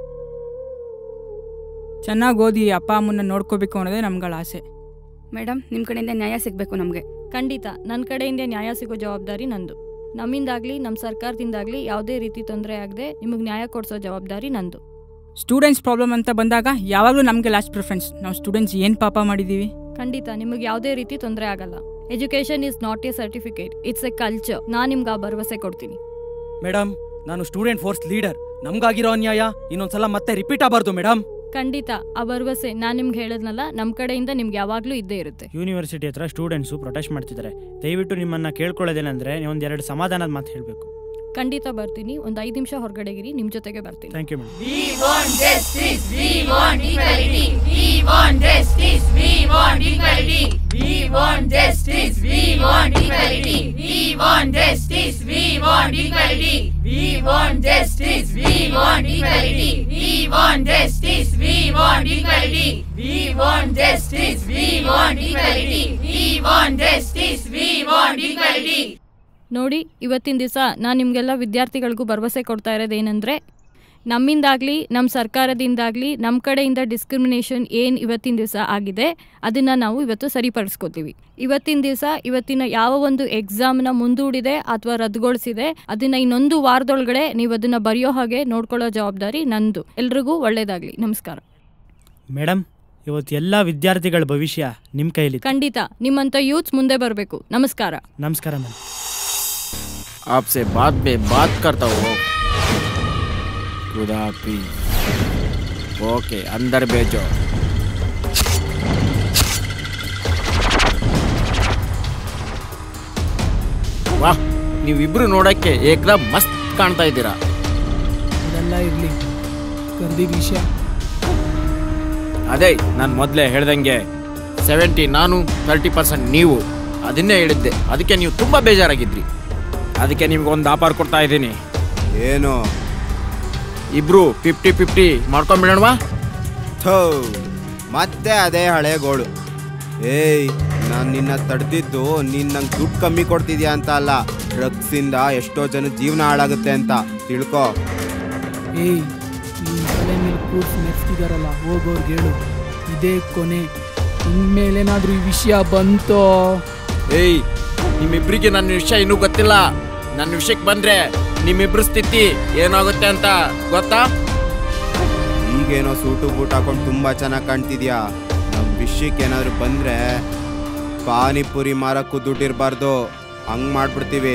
ಚೆನ್ನಾಗಿ ಓದಿ ಅಪ್ಪ ಅಮ್ಮನ್ನ ನೋಡ್ಕೋಬೇಕು ಅನ್ನೋದೇ ನಮ್ಗಳ ಆಸೆ ಮೇಡಮ್ ನಿಮ್ಮ ಕಡೆಯಿಂದ ನ್ಯಾಯ ಸಿಗಬೇಕು ನಮಗೆ ಖಂಡಿತ ನನ್ನ ಕಡೆಯಿಂದ ನ್ಯಾಯ ಸಿಗೋ ಜವಾಬ್ದಾರಿ ನಂದು ನಮ್ಮಿಂದಾಗ್ಲಿ ನಮ್ಮ ಸರ್ಕಾರದಿಂದಾಗ್ಲಿ ಯಾವುದೇ ರೀತಿ ತೊಂದರೆ ಆಗದೆ ನಿಮಗೆ ನ್ಯಾಯ ಕೊಡಿಸೋ ಜವಾಬ್ದಾರಿ ನಂದು ಸ್ಟೂಡೆಂಟ್ಸ್ ಪ್ರಾಬ್ಲಮ್ ಅಂತ ಬಂದಾಗ ಯಾವಾಗಲೂ ನಮಗೆ ಲಾಸ್ಟ್ ಪ್ರಿಫರೆನ್ಸ್ ನಾವು ಸ್ಟೂಡೆಂಟ್ಸ್ ಏನು ಪಾಪ ಮಾಡಿದ್ದೀವಿ ಖಂಡಿತ ನಿಮಗೆ ಯಾವುದೇ ರೀತಿ ತೊಂದರೆ ಆಗಲ್ಲ education is not a certificate it's a culture ನಾನು ನಿಮ್ಗೆ ಆ ಭರವಸೆ ಕೊಡ್ತೀನಿ ಮೇಡಮ್ ನಾನು ಸ್ಟೂಡೆಂಟ್ ಫೋರ್ಸ್ ಲೀಡರ್ ನಮ್ಗಾಗಿರೋ ಅನ್ಯಾಯ ಇನ್ನೊಂದ್ಸಲ ಮತ್ತೆ ರಿಪೀಟ್ ಆಗಬಾರ್ದು ಮೇಡಮ್ ಖಂಡಿತ ಆ ಭರವಸೆ ನಾನು ನಿಮ್ಗೆ ಹೇಳದ್ನಲ್ಲ ನಮ್ಮ ಕಡೆಯಿಂದ ನಿಮ್ಗೆ ಯಾವಾಗಲೂ ಇದ್ದೇ ಇರುತ್ತೆ ಯೂನಿವರ್ಸಿಟಿ ಹತ್ರ ಸ್ಟೂಡೆಂಟ್ಸು ಪ್ರೊಟೆಸ್ಟ್ ಮಾಡ್ತಿದ್ದಾರೆ ದಯವಿಟ್ಟು ನಿಮ್ಮನ್ನ ಕೇಳ್ಕೊಳ್ಳೋದೇನೆಂದ್ರೆ ಒಂದು ಎರಡು ಸಮಾಧಾನದ ಮಾತು ಹೇಳಬೇಕು ಖಂಡಿತ ಬರ್ತೀನಿ ಒಂದು ಐದು ನಿಮಿಷ ಹೊರಗಡೆಗಿರಿ ನಿಮ್ಮ ಜೊತೆಗೆ ಬರ್ತೀನಿ thank you madam We want justice, we want equality, we want justice, we want equality, we want justice, we want equality, we want justice, we want equality, we want justice, we want equality, we want justice, we want equality, we want justice, we want equality, we want justice, we want equality. ನೋಡಿ ಇವತ್ತಿನ ದಿವಸ ನಾನು ನಿಮಗೆಲ್ಲ ವಿದ್ಯಾರ್ಥಿಗಳಿಗೂ ಭರವಸೆ ಕೊಡ್ತಾ ಇರೋದೇನೆಂದರೆ ನಮ್ಮಿಂದಾಗಲಿ ನಮ್ಮ ಸರ್ಕಾರದಿಂದಾಗಲಿ ನಮ್ಮ ಕಡೆಯಿಂದ ಡಿಸ್ಕ್ರಿಮಿನೇಷನ್ ಏನು ಇವತ್ತಿನ ದಿವಸ ಆಗಿದೆ ಅದನ್ನು ನಾವು ಇವತ್ತು ಸರಿಪಡಿಸ್ಕೋತೀವಿ ಇವತ್ತಿನ ದಿವಸ ಇವತ್ತಿನ ಯಾವ ಒಂದು ಎಕ್ಸಾಮ್ನ ಮುಂದೂಡಿದೆ ಅಥವಾ ರದ್ದುಗೊಳಿಸಿದೆ ಅದನ್ನು ಇನ್ನೊಂದು ವಾರದೊಳಗಡೆ ನೀವು ಅದನ್ನು ಬರೆಯೋ ಹಾಗೆ ನೋಡ್ಕೊಳ್ಳೋ ಜವಾಬ್ದಾರಿ ನಂದು ಎಲ್ರಿಗೂ ಒಳ್ಳೆಯದಾಗಲಿ ನಮಸ್ಕಾರ ಮೇಡಮ್ ಇವತ್ತು ಎಲ್ಲ ವಿದ್ಯಾರ್ಥಿಗಳ ಭವಿಷ್ಯ ನಿಮ್ಮ ಕೈಲಿ ಖಂಡಿತ ನಿಮ್ಮಂಥ ಯೂತ್ಸ್ ಮುಂದೆ ಬರಬೇಕು ನಮಸ್ಕಾರ ನಮಸ್ಕಾರ ಮೇಡಮ್ आपसे बात पे बात करता हूँ खुदा हाफिज ओके अंदर भेजो ವಾಹ್ ನೀವಿಬ್ರು ನೋಡಕ್ಕೆ ಏಕದಮ್ ಮಸ್ತ್ ಕಾಣ್ತಾ ಇದ್ದೀರಾ ಇದೆಲ್ಲ ಇರ್ಲಿ ಕರ್ದಿದ್ ವಿಷಯ ಅದೇ ನಾನು ಮೊದಲೇ ಹೇಳ್ದಂಗೆ ಸೆವೆಂಟಿ ನಾನು ತರ್ಟಿ ಪರ್ಸೆಂಟ್ ನೀವು ಅದನ್ನೇ ಹೇಳಿದ್ದೆ ಅದಕ್ಕೆ ನೀವು ತುಂಬ ಬೇಜಾರಾಗಿದ್ರಿ ಅದಕ್ಕೆ ನಿಮ್ಗೆ ಒಂದು ಆಫರ್ ಕೊಡ್ತಾ ಇದ್ದೀನಿ ಏನು ಇಬ್ರು ಫಿಫ್ಟಿ ಫಿಫ್ಟಿ ಮಾಡ್ಕೊಂಡ್ಬಿಡೋಣವಾ ಥೋ ಮತ್ತೆ ಅದೇ ಹಳೆ ಗೋಳು ಏಯ್ ನಾನು ನಿನ್ನ ತಡೆದಿದ್ದು ನೀನು ನಂಗೆ ದುಡ್ಡು ಕಮ್ಮಿ ಕೊಡ್ತಿದ್ಯಾ ಅಂತ ಅಲ್ಲ ಡ್ರಗ್ಸಿಂದ ಎಷ್ಟೋ ಜನ ಜೀವನ ಹಾಳಾಗುತ್ತೆ ಅಂತ ತಿಳ್ಕೊ ಏಯ್ ಈ ತಲೆ ಮೇಲೆ ಕೂರ್ಸಿ ನೆಕ್ಸ್ತಿದಾರಲ್ಲ ಹೋಗೋರ್ಗೆ ಹೇಳು ಇದೇ ಕೊನೆ ಇನ್ಮೇಲೇನಾದ್ರೂ ಈ ವಿಷಯ ಬಂತೋ ಏಯ್ ನಿಮ್ಮಿಬ್ರಿಗೆ ನನ್ನ ವಿಷಯ ಇನ್ನೂ ಗೊತ್ತಿಲ್ಲ ನನ್ನ ವಿಷಯಕ್ಕೆ ಬಂದ್ರೆ ನಿಮ್ಮಿಬ್ರ ಸ್ಥಿತಿ ಏನಾಗುತ್ತೆ ಅಂತ ಗೊತ್ತಾ ಈಗೇನೋ ಸೂಟು ಬೂಟ್ ಹಾಕೊಂಡು ತುಂಬಾ ಚೆನ್ನಾಗಿ ಕಾಣ್ತಿದ್ಯಾ ನಮ್ಮ ವಿಷಯಕ್ಕೆ ಏನಾದ್ರು ಬಂದ್ರೆ ಪಾನಿಪುರಿ ಮಾರಕ್ಕೂ ದುಡ್ಡಿರ್ಬಾರ್ದು ಹಂಗ್ ಮಾಡ್ಬಿಡ್ತೀವಿ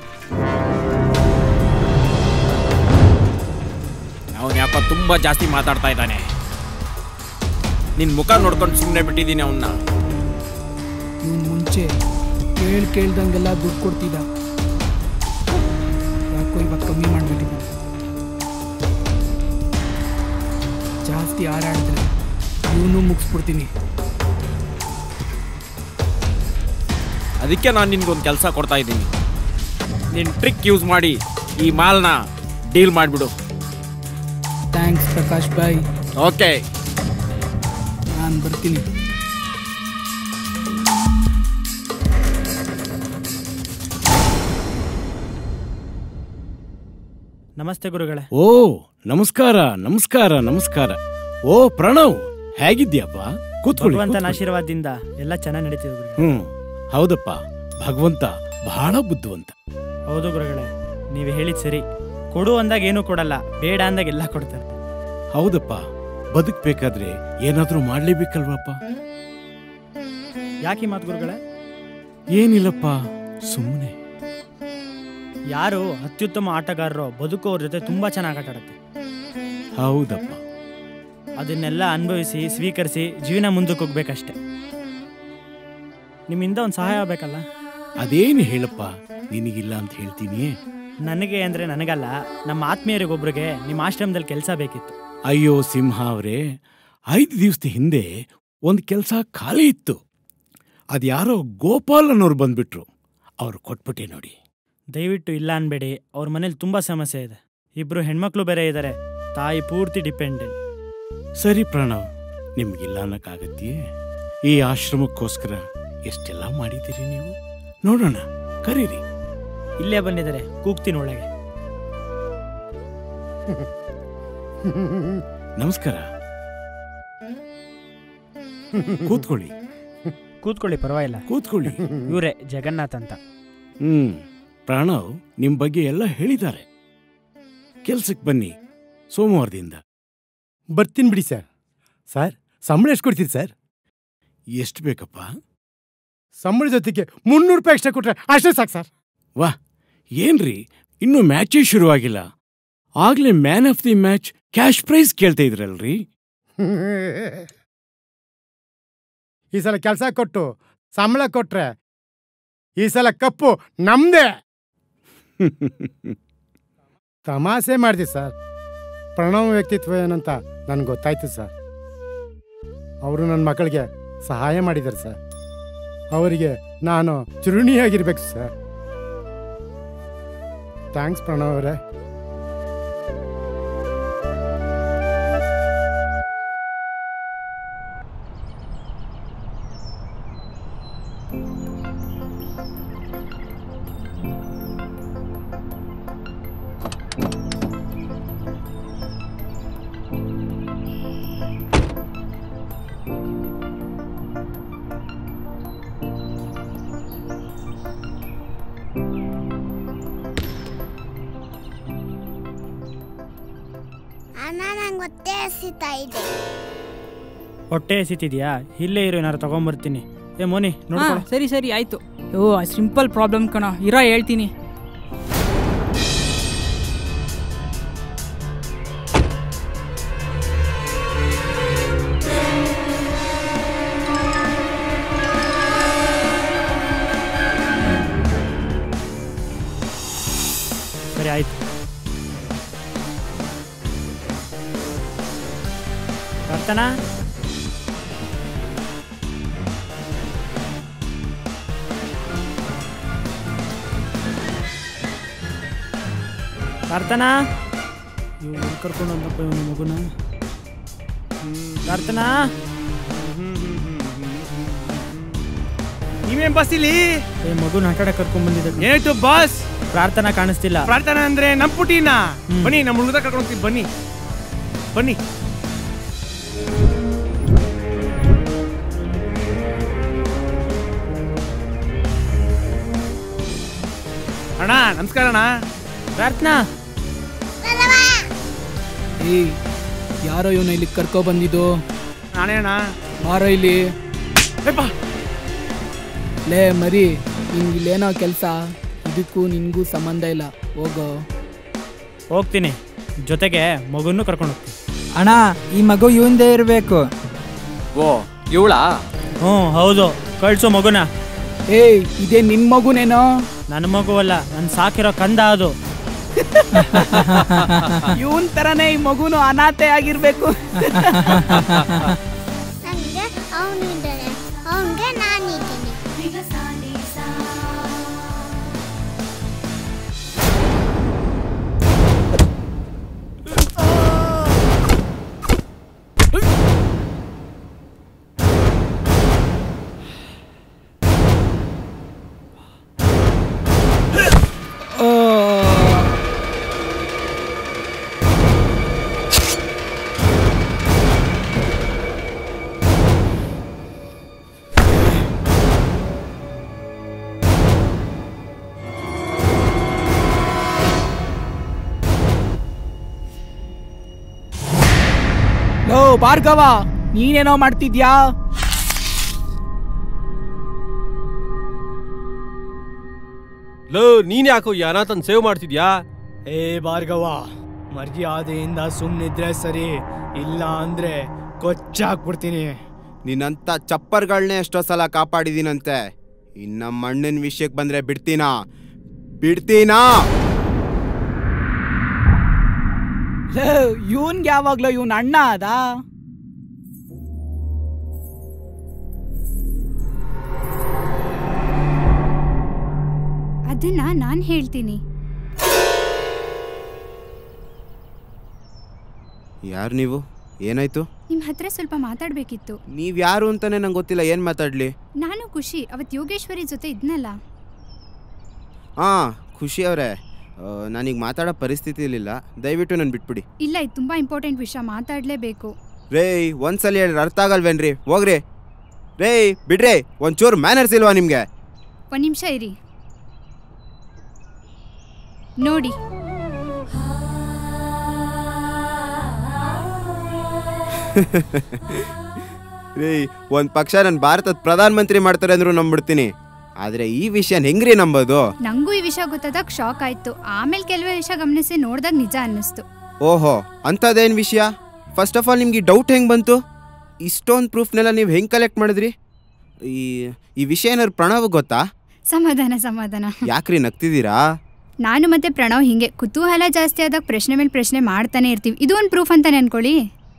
ಅವನು ಯಾಕೋ ತುಂಬಾ ಜಾಸ್ತಿ ಮಾತಾಡ್ತಾ ಇದ್ದಾನೆ ನಿನ್ ಮುಖ ನೋಡ್ಕೊಂಡು ಸುಮ್ಮನೆ ಬಿಟ್ಟಿದ್ದೀನಿ ಅವನ್ನ ಇವ್ನು ಮುಂಚೆ ಕೇಳ್ ಕೇಳ್ದಂಗೆಲ್ಲ ದುಡ್ಡು ಕೊಡ್ತಿದ್ದ ಯಾಕೋ ಇವಾಗ ಕಮ್ಮಿ ಮಾಡ್ಬಿಟ್ಟಿದ್ದ ಜಾಸ್ತಿ ಹಾರಾಡಿದ್ರೆ ಇವನು ಮುಗಿಸ್ಬಿಡ್ತೀನಿ ಅದಕ್ಕೆ ನಾನು ನಿನ್ಗೊಂದು ಕೆಲಸ ಕೊಡ್ತಾ ಇದ್ದೀನಿ ನಿನ್ ಟ್ರಿಕ್ ಯೂಸ್ ಮಾಡಿ ಈ ಮಾಲ್ನ ಡೀಲ್ ಮಾಡಿಬಿಡು ಥ್ಯಾಂಕ್ಸ್ ಪ್ರಕಾಶ್ ಬಾಯ್ ಓಕೆ ನಾನು ಬರ್ತೀನಿ ನಮಸ್ತೆ ಗುರುಗಳೇ ಓ ನಮಸ್ಕಾರ ನಮಸ್ಕಾರ ನಮಸ್ಕಾರ ಓ ಪ್ರಣವ್ ಹೇಗಿದ್ಯಪ್ಪ ಕೂತ್ಕೊಳ್ಳಿ ಭಗವಂತನ ಕೂತ್ಕೊಳ್ಳಿ. ಆಶೀರ್ವಾದದಿಂದ ಎಲ್ಲ ಚೆನ್ನಾಗಿ ನಡೀತಿದೆ ಗುರುಗಳೇ ಹ್ಮ್ ಹೌದಪ್ಪ ಭಗವಂತ ಬಹಳ ಬುದ್ಧಿವಂತ ಹೌದು ಗುರುಗಳೇ ನೀವು ಹೇಳಿದ್ ಸರಿ ಕೊಡು ಅಂದಾಗ ಏನೂ ಕೊಡಲ್ಲ ಬೇಡ ಅಂದಾಗ ಎಲ್ಲ ಕೊಡ್ತಾರೆ ಹೌದಪ್ಪ ಬದುಕ್ಬೇಕಾದ್ರೆ ಏನಾದ್ರೂ ಮಾಡ್ಲೇಬೇಕಲ್ವಪ್ಪ ಯಾಕೆ ಈ ಮಾತು ಗುರುಗಳೇ ಏನಿಲ್ಲಪ್ಪ ಸುಮ್ಮನೆ ಯಾರು ಅತ್ಯುತ್ತಮ ಆಟಗಾರರು ಬದುಕೋರ ಜೊತೆ ತುಂಬಾ ಚೆನ್ನಾಗಿ ಆಟ ಆಡುತ್ತೆ ಹೌದಪ್ಪ ಅದನ್ನೆಲ್ಲ ಅನುಭವಿಸಿ ಸ್ವೀಕರಿಸಿ ಜೀವನ ಮುಂದಕ್ಕೆ ಹೋಗ್ಬೇಕಷ್ಟೆ ನಿಮ್ಮಿಂದ ಒಂದು ಸಹಾಯ ಆಗ್ಬೇಕಲ್ಲ ಅದೇನು ಹೇಳಪ್ಪ ನಿನಗಿಲ್ಲ ಅಂತ ಹೇಳ್ತೀನಿ ನನಗೆ ಅಂದ್ರೆ ನನಗಲ್ಲ ನಮ್ಮ ಆತ್ಮೀಯರಿಗೊಬ್ರಿಗೆ ನಿಮ್ಮ ಆಶ್ರಮದಲ್ಲಿ ಕೆಲಸ ಬೇಕಿತ್ತು ಅಯ್ಯೋ ಸಿಂಹ ಅವರೇ ಐದು ದಿವಸದ ಹಿಂದೆ ಒಂದು ಕೆಲಸ ಖಾಲಿ ಇತ್ತು ಅದ್ಯಾರೋ ಗೋಪಾಲ್ ಅನ್ನೋರು ಬಂದ್ಬಿಟ್ರು ಅವ್ರು ಕೊಟ್ಬಿಟ್ಟೆ ನೋಡಿ ದಯವಿಟ್ಟು ಇಲ್ಲ ಅನ್ಬೇಡಿ ಅವ್ರ ಮನೇಲಿ ತುಂಬಾ ಸಮಸ್ಯೆ ಇದೆ ಇಬ್ರು ಹೆಣ್ಮಕ್ಳು ಬೇರೆ ಇದ್ದಾರೆ ತಾಯಿ ಪೂರ್ತಿ ಡಿಪೆಂಡೆಂಟ್ ಸರಿ ಪ್ರಣವ್ ನಿಮ್ಗಿಲ್ಲ ಅನ್ನಕ್ಕಾಗತ್ತೆಯೇ ಈ ಆಶ್ರಮಕ್ಕೋಸ್ಕರ ಎಷ್ಟೆಲ್ಲ ಮಾಡಿದ್ದೀರಿ ನೀವು ನೋಡೋಣ ಕರೀರಿ ಇಲ್ಲೇ ಬಂದಿದ್ದಾರೆ ಕೂಗ್ತೀನಿ ಒಳಗೆ ನಮಸ್ಕಾರ ಕೂತ್ಕೊಳ್ಳಿ ಕೂತ್ಕೊಳ್ಳಿ ಪರವಾಗಿಲ್ಲ ಕೂತ್ಕೊಳ್ಳಿ ಇವರೇ ಜಗನ್ನಾಥ್ ಅಂತ ಹ್ಮ್ ಪ್ರಣವ್ ನಿಮ್ ಬಗ್ಗೆ ಎಲ್ಲ ಹೇಳಿದ್ದಾರೆ ಕೆಲ್ಸಕ್ಕೆ ಬನ್ನಿ ಸೋಮವಾರದಿಂದ ಬರ್ತೀನಿ ಬಿಡಿ ಸರ್ ಸರ್ ಸಂಬಳ ಎಷ್ಟು ಕೊಡ್ತೀರಿ ಸರ್ ಎಷ್ಟು ಬೇಕಪ್ಪ ಸಂಬಳ ಜೊತೆಗೆ ಮುನ್ನೂರು ರೂಪಾಯಿ ಎಕ್ಸ್ಟ್ರಾ ಕೊಟ್ರೆ ಅಷ್ಟೇ ಸಾಕು ಸರ್ ವಾ ಏನ್ರಿ ಇನ್ನೂ ಮ್ಯಾಚೇ ಶುರುವಾಗಿಲ್ಲ ಆಗ್ಲೇ man of the match cash prize ಕೇಳ್ತಾ ಇದ್ರಲ್ರಿ ಈ ಸಲ ಕೆಲಸ ಕೊಟ್ಟು ಸಂಬಳ ಕೊಟ್ರೆ ಈ ಸಲ ಕಪ್ಪು ನಮ್ದೇ ತಮಾಷೆ ಮಾಡಿದೆ ಸರ್ ಪ್ರಣವ್ ವ್ಯಕ್ತಿತ್ವ ಏನಂತ ನನ್ಗೆ ಗೊತ್ತಾಯ್ತು ಸರ್ ಅವರು ನನ್ನ ಮಕ್ಕಳಿಗೆ ಸಹಾಯ ಮಾಡಿದ್ದಾರೆ ಸರ್ ಅವರಿಗೆ ನಾನು ಚಿರುಣಿಯಾಗಿರ್ಬೇಕು ಸರ್ ಥ್ಯಾಂಕ್ಸ್ ಪ್ರಣವ್ ಅವರೇ ಅಣ್ಣ ನಂಗೆ ಹೊಟ್ಟೆ ಹಸಿತಾ ಇದೆ ಹೊಟ್ಟೆ ಎಸಿತಿದ್ಯಾ ಇಲ್ಲೇ ಇರು ಏನಾರು ತಗೊಂಬರ್ತೀನಿ ಏ ಮೋನಿ ಹಾ ನೋಡ್ಕೊಳ್ಳೋ ಸರಿ ಸರಿ ಆಯ್ತು ಓ ಸಿಂಪಲ್ ಪ್ರಾಬ್ಲಮ್ ಕಣ ಇರೋ ಹೇಳ್ತೀನಿ ಸರಿ ಆಯ್ತು ಪ್ರಾರ್ಥನಾ ಪ್ರಾರ್ಥನಾ ಇವ್ನು ಕರ್ಕೊಂಡು ಹೋದಪ್ಪ ಇವನು ಮಗುನ ಪ್ರಾರ್ಥನಾ ನೀವೇನ್ ಬಸ್ ಇಲ್ಲಿ ಏ ಮಗು ಆಟ ಆಡಕ್ ಕರ್ಕೊಂಡ್ ಬಂದಿದ್ದೆ ಏನಾಯ್ತು ಬಾಸ್ ಪ್ರಾರ್ಥನಾ ಕಾಣಿಸ್ತಿಲ್ಲ ಪ್ರಾರ್ಥನೆ ಅಂದ್ರೆ ನಮ್ ಪುಟಿನ ಬನ್ನಿ ನಮ್ಮ ಹುಡುಗ ಕರ್ಕೊಂಡು ಹೋಗ್ತೀವಿ ಬನ್ನಿ ಬನ್ನಿ ಅಣ್ಣ ನಮಸ್ಕಾರ ಅಣ್ಣ ಪ್ರಾರ್ಥನಾ ಏಯ್ ಯಾರೋ ಇವನ ಇಲ್ಲಿ ಕರ್ಕೊ ಬಂದಿದ್ದು ನಾನೇ ಅಣ್ಣ ಬಾರೋ ಇಲ್ಲಿ ಲೇ ಮರಿ ನಿನ್ಗೆ ಇಲ್ಲೇನೋ ಕೆಲಸ ಇದಕ್ಕೂ ನಿನ್ಗೂ ಸಂಬಂಧ ಇಲ್ಲ ಹೋಗೋ ಹೋಗ್ತೀನಿ ಜೊತೆಗೆ ಮಗುನ್ನು ಕರ್ಕೊಂಡು ಹೋಗ್ತೀನಿ ಅಣ್ಣ ಈ ಮಗು ಇವಂದೇ ಇರಬೇಕು ಓ ಇವಳಾ ಹ್ಞೂ ಹೌದು ಕಳ್ಸು ಮಗುನ ಏಯ್ ಇದೇ ನಿನ್ ಮಗುನೇನೋ ನನ್ನ ಮಗುವಲ್ಲ ನನ್ನ ಸಾಕಿರೋ ಕಂದ ಅದು ಇವನ್ ತರನೇ ಈ ಮಗುನು ಅನಾಥೆ ಆಗಿರ್ಬೇಕು ನನಗೆ ಅವನಿದ್ದಾನೆ ಅವನಿಗೆ ನಾನಿದ್ದೀನಿ ಲೋ ಭಾರ್ಗವ ನೀನೇನೋ ಮಾಡ್ತಿದ್ಯಾ ಲೋ ನೀನ್ ಯಾಕೋ ಈ ಅನಾಥನ್ ಸೇವ್ ಮಾಡ್ತಿದ್ಯಾ ಏ ಭಾರ್ಗವ ಮರ್ಯಾದೆಯಿಂದ ಸುಮ್ಮನಿದ್ರೆ ಸರಿ ಇಲ್ಲ ಅಂದ್ರೆ ಕೊಚ್ಚಾಕ್ಬಿಡ್ತೀನಿ ನಿನ್ನಂತ ಚಪ್ಪರ್ಗಳನ್ನೇ ಎಷ್ಟೋ ಸಲ ಕಾಪಾಡಿದೀನಂತೆ ಇನ್ನ ಮಣ್ಣಿನ ವಿಷಯಕ್ಕೆ ಬಂದ್ರೆ ಬಿಡ್ತೀನಾ ಬಿಡ್ತೀನಾ ಇವನ್ಗೆ ಯಾವಾಗ್ಲೋ ಇವನ್ ಅಣ್ಣ ಅದ ಅದನ್ನ ನಾನ್ ಹೇಳ್ತೀನಿ ಯಾರು ನೀವು ಏನಾಯ್ತು ನಿಮ್ ಹತ್ರ ಸ್ವಲ್ಪ ಮಾತಾಡ್ಬೇಕಿತ್ತು ನೀವ್ ಯಾರು ಅಂತಾನೆ ನಂಗೆ ಗೊತ್ತಿಲ್ಲ ಏನ್ ಮಾತಾಡ್ಲಿ ನಾನು ಖುಷಿ ಅವತ್ ಯೋಗೇಶ್ವರಿ ಜೊತೆ ಇದ್ನಲ್ಲ ಹಾ ಖುಷಿ ಅವರೇ ನಾನೀಗ ಮಾತಾಡೋ ಪರಿಸ್ಥಿತಿ ಇರಲಿಲ್ಲ ದಯವಿಟ್ಟು ನಾನು ಬಿಟ್ಬಿಡಿ ಇಲ್ಲ ಇದು ತುಂಬಾ ಇಂಪಾರ್ಟೆಂಟ್ ವಿಷಯ ಮಾತಾಡ್ಲೇಬೇಕು ರೇಯ್ ಒಂದ್ಸಲ ಹೇಳಿದ್ರೆ ಅರ್ಥ ಆಗಲ್ವೇನ್ರಿ ಹೋಗ್ರಿ ರೇಯ್ ಬಿಡ್ರಿ ಒಂಚೂರು ಮ್ಯಾನರ್ಸ್ ಇಲ್ವಾ ನಿಮ್ಗೆ ಒಂದ್ ನಿಮಿಷ ಇರಿ ನೋಡಿ ರೀ ಒಂದ್ ಪಕ್ಷ ನನ್ನ ಭಾರತದ ಪ್ರಧಾನ ಮಂತ್ರಿ ಮಾಡ್ತಾರೆ ಅಂದ್ರೂ ನಂಬಿಡ್ತೀನಿ ಆದ್ರೆ ಈ ವಿಷಯ ಹೆಂಗ್ರಿ ನಂಬೋದು ನಂಗೂ ಈ ವಿಷಯ ಗೊತ್ತಾದಾಗ ಶಾಕ್ ಆಯ್ತು ಆಮೇಲೆ ಕೆಲವೇ ವಿಷಯ ಗಮನಿಸಿ ನೋಡ್ದಾಗ ನಿಜ ಅನ್ನಿಸ್ತು ಓಹೋ ಅಂಥದ್ದೇನು ವಿಷಯ ಫಸ್ಟ್ ಆಫ್ ಆಲ್ ನಿಮ್ಗೆ ಡೌಟ್ ಹೆಂಗೆ ಬಂತು ಇಷ್ಟೊಂದು ಪ್ರೂಫ್ನೆಲ್ಲ ನೀವು ಹೆಂಗೆ ಕಲೆಕ್ಟ್ ಮಾಡಿದ್ರಿ ಈ ಈ ವಿಷಯ ಏನಾದ್ರು ಪ್ರಣವ್ ಗೊತ್ತಾ ಸಮಾಧಾನ ಸಮಾಧಾನ ಯಾಕ್ರಿ ನಗ್ತಿದ್ದೀರಾ ನಾನು ಮತ್ತೆ ಪ್ರಣವ್ ಹಿಂಗೆ ಕುತೂಹಲ ಜಾಸ್ತಿ ಆದಾಗ ಪ್ರಶ್ನೆ ಮೇಲೆ ಪ್ರಶ್ನೆ ಮಾಡ್ತಾನೆ ಇರ್ತೀವಿ ಇದು ಒಂದು ಪ್ರೂಫ್ ಅಂತಾನೆ ಅನ್ಕೊಳ್ಳಿ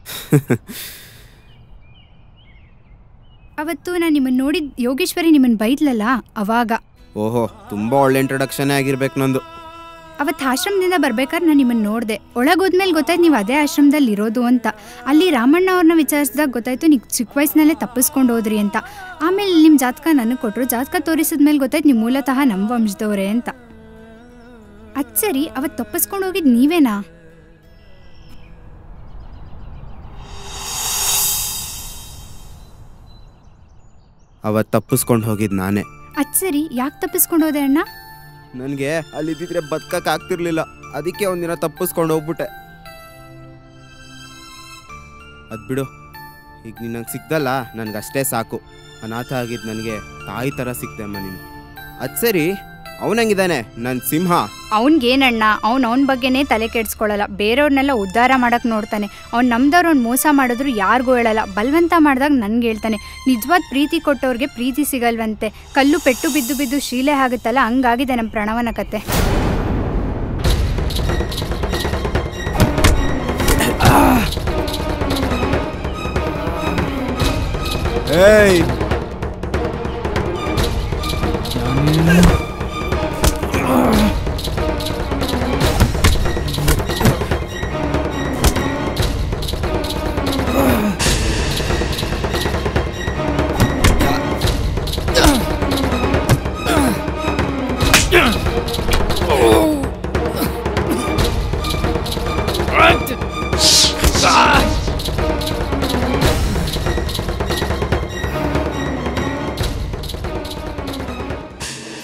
ಅವತ್ತು ನಾನು ನಿಮ್ಮನ್ನ ನೋಡಿದ ಯೋಗೇಶ್ವರಿ ನಿಮ್ಮನ್ನ ಬೈದ್ಲಲ್ಲ ಅವಾಗ ಓಹೋ ತುಂಬ ಒಳ್ಳೆ ಇಂಟ್ರೊಡಕ್ಷನೇ ಆಗಿರ್ಬೇಕು ನಂದು ಅವತ್ತು ಆಶ್ರಮದಿಂದ ಬರ್ಬೇಕಾದ್ರೆ ನಾನು ನಿಮ್ಮನ್ನ ನೋಡಿದೆ ಒಳಗೋದ್ಮೇಲೆ ಗೊತ್ತಾಯ್ತು ನೀವು ಅದೇ ಆಶ್ರಮದಲ್ಲಿ ಇರೋದು ಅಂತ ಅಲ್ಲಿ ರಾಮಣ್ಣ ಅವ್ರನ್ನ ವಿಚಾರಿಸಿದಾಗ ಗೊತ್ತಾಯ್ತು ನೀವು ಚಿಕ್ಕ ವಯಸ್ಸಿನಲ್ಲೇ ತಪ್ಪಿಸ್ಕೊಂಡು ಹೋದ್ರಿ ಅಂತ ಆಮೇಲೆ ನಿಮ್ಮ ಜಾತಕ ನನಗೆ ಕೊಟ್ಟರು ಜಾತಕ ತೋರಿಸಿದ್ಮೇಲೆ ಗೊತ್ತಾಯ್ತು ನೀವು ಮೂಲತಃ ನಮ್ಮ ವಂಶದವರೇ ಅಂತ ಅದ್ ಸರಿ ಅವತ್ತು ತಪ್ಪಿಸ್ಕೊಂಡು ಹೋಗಿದ್ದು ನೀವೇನಾ ಅವತ್ತು ತಪ್ಪಿಸ್ಕೊಂಡು ಹೋಗಿದ್ದು ನಾನೇ ಅದ್ ಸರಿ ಯಾಕೆ ತಪ್ಪಿಸ್ಕೊಂಡು ಹೋದೆ ಅಣ್ಣ ನನಗೆ ಅಲ್ಲಿದ್ದಿದ್ರೆ ಬದುಕಕ್ಕೆ ಆಗ್ತಿರ್ಲಿಲ್ಲ ಅದಕ್ಕೆ ಒಂದಿನ ತಪ್ಪಿಸ್ಕೊಂಡು ಹೋಗ್ಬಿಟ್ಟೆ ಅದು ಬಿಡು ಈಗ ನೀನು ನಂಗೆ ಸಿಕ್ದಲ್ಲ ನನಗಷ್ಟೇ ಸಾಕು ಅನಾಥ ಆಗಿದ್ದು ನನಗೆ ತಾಯಿ ಥರ ಸಿಕ್ತೆ ಅಮ್ಮ ನೀನು ಅದು ಸರಿ ಅವನಂಗಿದ್ದಾನೆ ನನ್ನ ಸಿಂಹ ಅವ್ನಿಗೇನಣ್ಣ ಅವ್ನು ಅವನ ಬಗ್ಗೆನೇ ತಲೆ ಕೆಡ್ಸ್ಕೊಳ್ಳಲ್ಲ ಬೇರೆಯವ್ರನ್ನೆಲ್ಲ ಉದ್ಧಾರ ಮಾಡಕ್ ನೋಡ್ತಾನೆ ಅವ್ನು ನಮ್ದವ್ರು ಅವ್ನು ಮೋಸ ಮಾಡಿದ್ರು ಯಾರಿಗೂ ಹೇಳಲ್ಲ ಬಲವಂತ ಮಾಡಿದಾಗ ನನ್ಗೆ ಹೇಳ್ತಾನೆ ನಿಜವಾದ ಪ್ರೀತಿ ಕೊಟ್ಟವ್ರಿಗೆ ಪ್ರೀತಿ ಸಿಗಲ್ವಂತೆ ಕಲ್ಲು ಪೆಟ್ಟು ಬಿದ್ದು ಬಿದ್ದು ಶೀಲೆ ಆಗುತ್ತಲ್ಲ ಹಂಗಾಗಿದೆ ನಮ್ಮ ಪ್ರಣವನ ಕತೆ ಏಯ್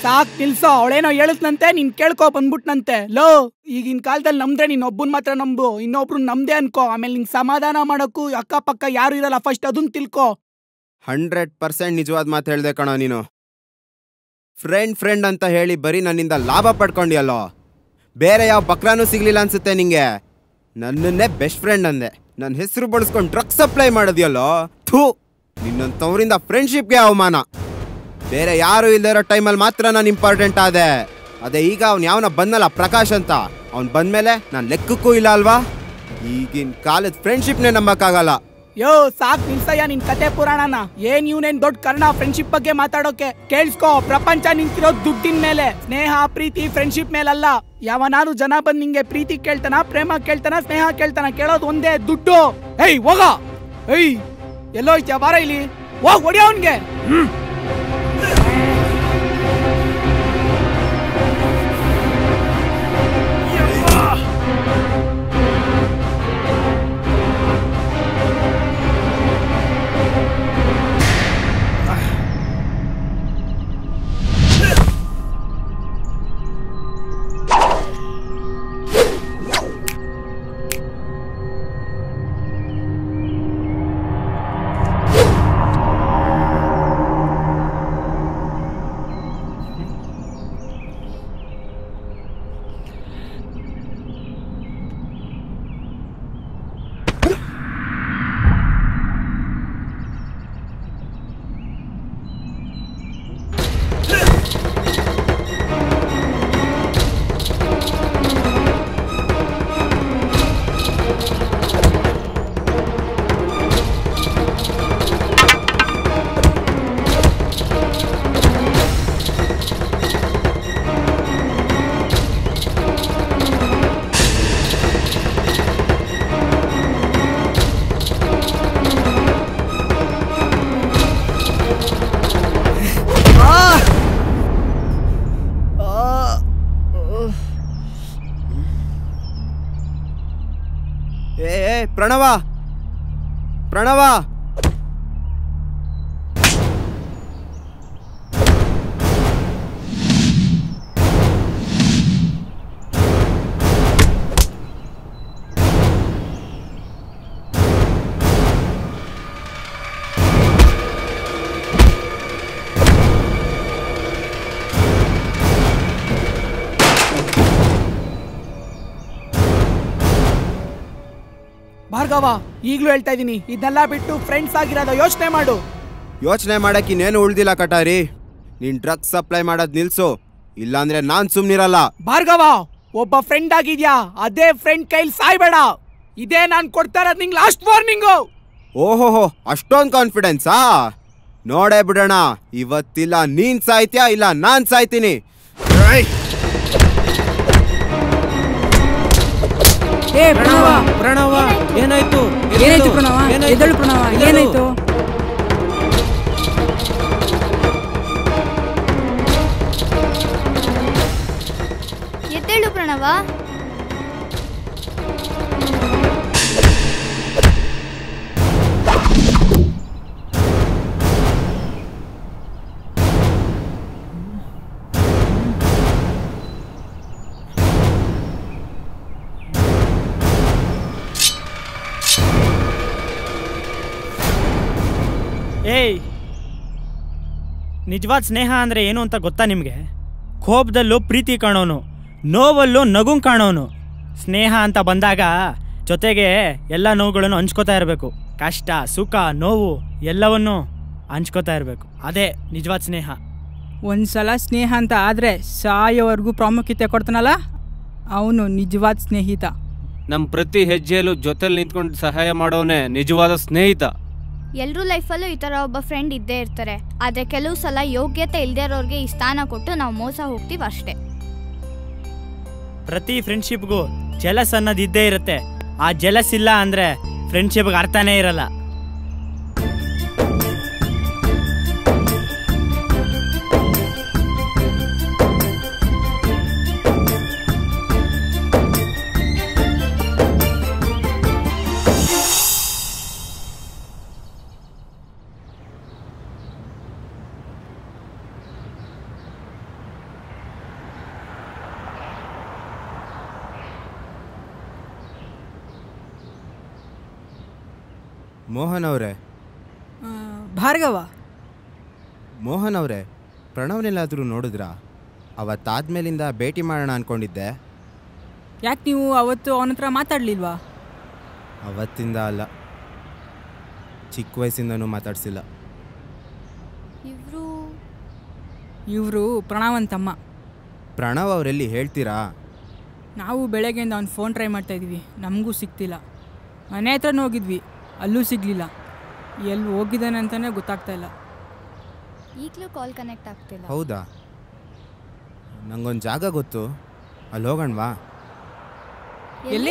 ಸಾಕ್ ನಿಲ್ಸೋ ಅವಳೇನೋ ಹೇಳುತ್ತಂತೆ ನೀನ್ ಕೇಳ್ಕೊ ಬಂದ್ಬಿಟ್ನಂತೆ ಲೋ ಈಗಿನ ಕಾಲದಲ್ಲಿ ನಮ್ದ್ರೆ ನೀನ್ ಒಬ್ಬನ್ ಮಾತ್ರ ನಂಬು ಇನ್ನೊಬ್ರು ನಮ್ದೇ ಅನ್ಕೋ ಆಮೇಲೆ ನಿಂಗ್ ಸಮಾಧಾನ ಮಾಡಕ್ಕೂ ಅಕ್ಕಪಕ್ಕ ಯಾರು ಇರಲ್ಲ ಫಸ್ಟ್ ಅದನ್ ತಿಳ್ಕೊ ಹಂಡ್ರೆಡ್ ಪರ್ಸೆಂಟ್ ನಿಜವಾದ ಮಾತು ಹೇಳ್ದೆ ಕಣೋ ನೀನು ಫ್ರೆಂಡ್ ಫ್ರೆಂಡ್ ಅಂತ ಹೇಳಿ ಬರೀ ನನ್ನಿಂದ ಲಾಭ ಪಡ್ಕೊಂಡಿಯಲ್ಲೋ ಬೇರೆ ಯಾವ ಬಕ್ರಾನೂ ಸಿಗ್ಲಿಲ್ಲ ಅನ್ಸುತ್ತೆ ನಿಂಗೆ ನನ್ನನ್ನೇ ಬೆಸ್ಟ್ ಫ್ರೆಂಡ್ ಅಂದೆ ನನ್ನ ಹೆಸರು ಬಳಸ್ಕೊಂಡು ಡ್ರಗ್ಸ್ ಸಪ್ಲೈ ಮಾಡೋದಿಯಲ್ಲೋ ಥೂ ನಿನ್ನಂಥವ್ರಿಂದ ಫ್ರೆಂಡ್ಶಿಪ್ಗೆ ಅವಮಾನ ಬೇರೆ ಯಾರು ಇಲ್ಲದೆ ಇರೋ ಟೈಮಲ್ಲಿ ಮಾತ್ರ ನಾನು ಇಂಪಾರ್ಟೆಂಟ್ ಆದೆ ಅದೇ ಈಗ ಅವ್ನು ಯಾವನ ಬಂದಲ್ಲ ಪ್ರಕಾಶ್ ಅಂತ ಅವ್ನು ಬಂದ್ಮೇಲೆ ನಾನು ಲೆಕ್ಕಕ್ಕೂ ಇಲ್ಲ ಅಲ್ವಾ ಈಗಿನ ಕಾಲದ ಫ್ರೆಂಡ್ಶಿಪ್ನೇ ನಂಬಕ್ಕಾಗಲ್ಲ ಯೋ ಸಾಕ್ ನಿಲ್ಸಯ್ಯ ನಿನ್ ಕತೆ ಪುರಾಣನ ಏನ್ ಇವ್ನೇನ್ ದೊಡ್ಡ ಕರ್ಣ ಫ್ರೆಂಡ್ಶಿಪ್ ಬಗ್ಗೆ ಮಾತಾಡೋಕೆ ಕೇಳಿಸ್ಕೋ ಪ್ರಪಂಚ ನಿಂತಿರೋ ದುಡ್ಡಿನ ಮೇಲೆ ಸ್ನೇಹ ಪ್ರೀತಿ ಫ್ರೆಂಡ್ಶಿಪ್ ಮೇಲಲ್ಲ ಯಾವನಾರು ಜನ ಬಂದ್ ನಿಂಗೆ ಪ್ರೀತಿ ಕೇಳ್ತಾನ ಪ್ರೇಮ ಕೇಳ್ತಾನ ಸ್ನೇಹ ಕೇಳ್ತಾನ ಕೇಳೋದು ಒಂದೇ ದುಡ್ಡು ಏಯ್ ಹೋಗ ಏಯ್ ಎಲ್ಲೋ ಐತ್ಯಾ ಬಾರ ಇಲ್ಲಿ ಹೋಗ್ ಹೊಡಿ ಅವನ್ಗೆ ಹ್ಮ್ ಏ ಏ, ಪ್ರಣವ ಪ್ರಣವ ಭಾರ್ಗವ ಈಗ್ಲೂ ಹೇಳ್ತಾ ಇದೀನಿ ಇದನ್ನೆಲ್ಲ ಬಿಟ್ಟು ಫ್ರೆಂಡ್ಸ್ ಆಗಿರೋದ ಯೋಚನೆ ಮಾಡು ಯೋಚನೆ ಮಾಡಕ್ ಇನ್ನೇನು ಉಳ್ದಿಲ್ಲ ಕಟಾರಿ ನೀನ್ ಡ್ರಗ್ಸ್ ಸಪ್ಲೈ ಮಾಡೋದ್ ನಿಲ್ಸು ಇಲ್ಲಾಂದ್ರೆ ನಾನ್ ಸುಮ್ನಿರಲ್ಲ ಭಾರ್ಗವ ಒಬ್ಬ ಫ್ರೆಂಡ್ ಆಗಿದ್ಯಾ ಅದೇ ಫ್ರೆಂಡ್ ಕೈಲಿ ಸಾಯ್ಬೇಡ ಇದೇ ನಾನ್ ಕೊಡ್ತಾ ಇರೋದ್ ನಿಂಗ್ ಲಾಸ್ಟ್ ವಾರ್ನಿಂಗು ಓಹೋಹೋ ಅಷ್ಟೊಂದ್ ಕಾನ್ಫಿಡೆನ್ಸಾ ನೋಡೇ ಬಿಡೋಣ ಇವತ್ತಿಲ್ಲ ನೀನ್ ಸಾಯ್ತ್ಯಾ ಇಲ್ಲ ನಾನ್ ಸಾಯ್ತೀನಿ ಏಯ್! ಏ ಪ್ರಣವ ಪ್ರಣವ ಏನಾಯ್ತು ಏನಾಯ್ತು ಪ್ರಣವ ಎದಳು ಪ್ರಣವ ಏನಾಯ್ತು ಎದ್ದೇಳು ಪ್ರಣವ ಏಯ್ ನಿಜವಾದ ಸ್ನೇಹ ಅಂದ್ರೆ ಏನು ಅಂತ ಗೊತ್ತಾ ನಿಮಗೆ ಕೋಪದಲ್ಲೂ ಪ್ರೀತಿ ಕಾಣೋನು ನೋವಲ್ಲೂ ನಗು ಕಾಣೋನು ಸ್ನೇಹ ಅಂತ ಬಂದಾಗ ಜೊತೆಗೆ ಎಲ್ಲ ನೋವುಗಳನ್ನು ಹಂಚ್ಕೋತಾ ಇರಬೇಕು ಕಷ್ಟ ಸುಖ ನೋವು ಎಲ್ಲವನ್ನೂ ಹಂಚ್ಕೋತಾ ಇರಬೇಕು ಅದೇ ನಿಜವಾದ ಸ್ನೇಹ ಒಂದ್ಸಲ ಸ್ನೇಹ ಅಂತ ಆದ್ರೆ ಸಾಯೋವರೆಗೂ ಪ್ರಾಮುಖ್ಯತೆ ಕೊಡ್ತಾನಲ್ಲ ಅವನು ನಿಜವಾದ ಸ್ನೇಹಿತ ನಮ್ಮ ಪ್ರತಿ ಹೆಜ್ಜೆಯಲ್ಲೂ ಜೊತೆಲಿ ನಿಂತ್ಕೊಂಡು ಸಹಾಯ ಮಾಡೋನೆ ನಿಜವಾದ ಸ್ನೇಹಿತ ಎಲ್ರೂ ಲೈಫಲ್ಲೂ ಈ ಥರ ಒಬ್ಬ ಫ್ರೆಂಡ್ ಇದ್ದೇ ಇರ್ತಾರೆ ಆದರೆ ಕೆಲವು ಸಲ ಯೋಗ್ಯತೆ ಇಲ್ದೇ ಇರೋರಿಗೆ ಈ ಸ್ಥಾನ ಕೊಟ್ಟು ನಾವು ಮೋಸ ಹೋಗ್ತೀವಿ ಅಷ್ಟೇ ಪ್ರತಿ ಫ್ರೆಂಡ್ಶಿಪ್ಗೂ ಜಲಸ್ ಅನ್ನೋದು ಇದ್ದೇ ಇರುತ್ತೆ ಆ ಜಲಸ್ ಇಲ್ಲ ಅಂದ್ರೆ ಫ್ರೆಂಡ್ಶಿಪ್ಗೆ ಅರ್ಥನೇ ಇರಲ್ಲ ಮೋಹನ್ ಅವರೇ ಆ, ಭಾರ್ಗವ ಮೋಹನ್ ಅವರೇ ಪ್ರಣವ್ನೆಲ್ಲಾದರೂ ನೋಡಿದ್ರಾ ಅವತ್ತಾದ್ಮೇಲಿಂದ ಭೇಟಿ ಮಾಡೋಣ ಅನ್ಕೊಂಡಿದ್ದೆ ಯಾಕೆ ನೀವು ಅವತ್ತು ಅವನ ಹತ್ರ ಮಾತಾಡ್ಲಿಲ್ವಾ ಅವತ್ತಿಂದ ಅಲ್ಲ ಚಿಕ್ಕ ವಯಸ್ಸಿಂದನೂ ಮಾತಾಡ್ಸಿಲ್ಲ ಇವರು ಇವರು ಪ್ರಣವನ್ ತಮ್ಮ ಪ್ರಣವ್ ಅವರೆಲ್ಲಿ ಹೇಳ್ತೀರಾ ನಾವು ಬೆಳಗ್ಗೆಯಿಂದ ಅವ್ನು ಫೋನ್ ಟ್ರೈ ಮಾಡ್ತಾ ಇದೀವಿ ನಮಗೂ ಸಿಗ್ತಿಲ್ಲ ಮನೆ ಹತ್ರನೂ ಹೋಗಿದ್ವಿ ಅಲ್ಲೂ ಸಿಗಲಿಲ್ಲ ಎಲ್ಲಿ ಹೋಗಿದ್ದಾನೆ ಅಂತಲೇ ಗೊತ್ತಾಗ್ತಾ ಇಲ್ಲ ಈಗಲೂ ಕಾಲ್ ಕನೆಕ್ಟ್ ಆಗ್ತಿಲ್ಲ ಹೌದಾ ನಂಗೊಂದು ಜಾಗ ಗೊತ್ತು ಅಲ್ಲಿ ಹೋಗೋಣವಾ ಎಲ್ಲಿ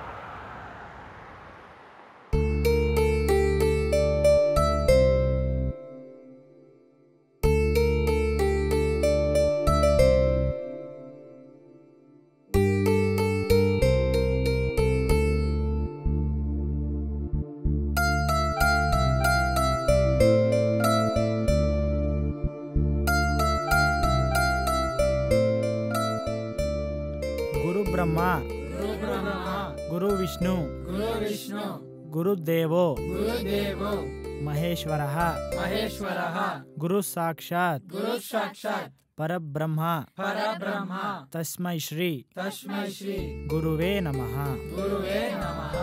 ಗುರು ಬ್ರಹ್ಮ ಗುರು ವಿಷ್ಣು ಗುರು ವಿಷ್ಣು ಗುರುದೇವೋ ಗುರುದೇವೋ ಮಹೇಶ್ವರ ಮಹೇಶ್ವರಃ ಗುರು ಸಾಕ್ಷಾತ್ ಗುರು ಸಾಕ್ಷಾತ್ ಪರಬ್ರಹ್ಮ ಪರಬ್ರಹ್ಮ ತಸ್ಮೈ ಶ್ರೀ ತಸ್ಮೈ ಶ್ರೀ ಗುರುವೇ ನಮಃ ಗುರುವೇ ನಮಃ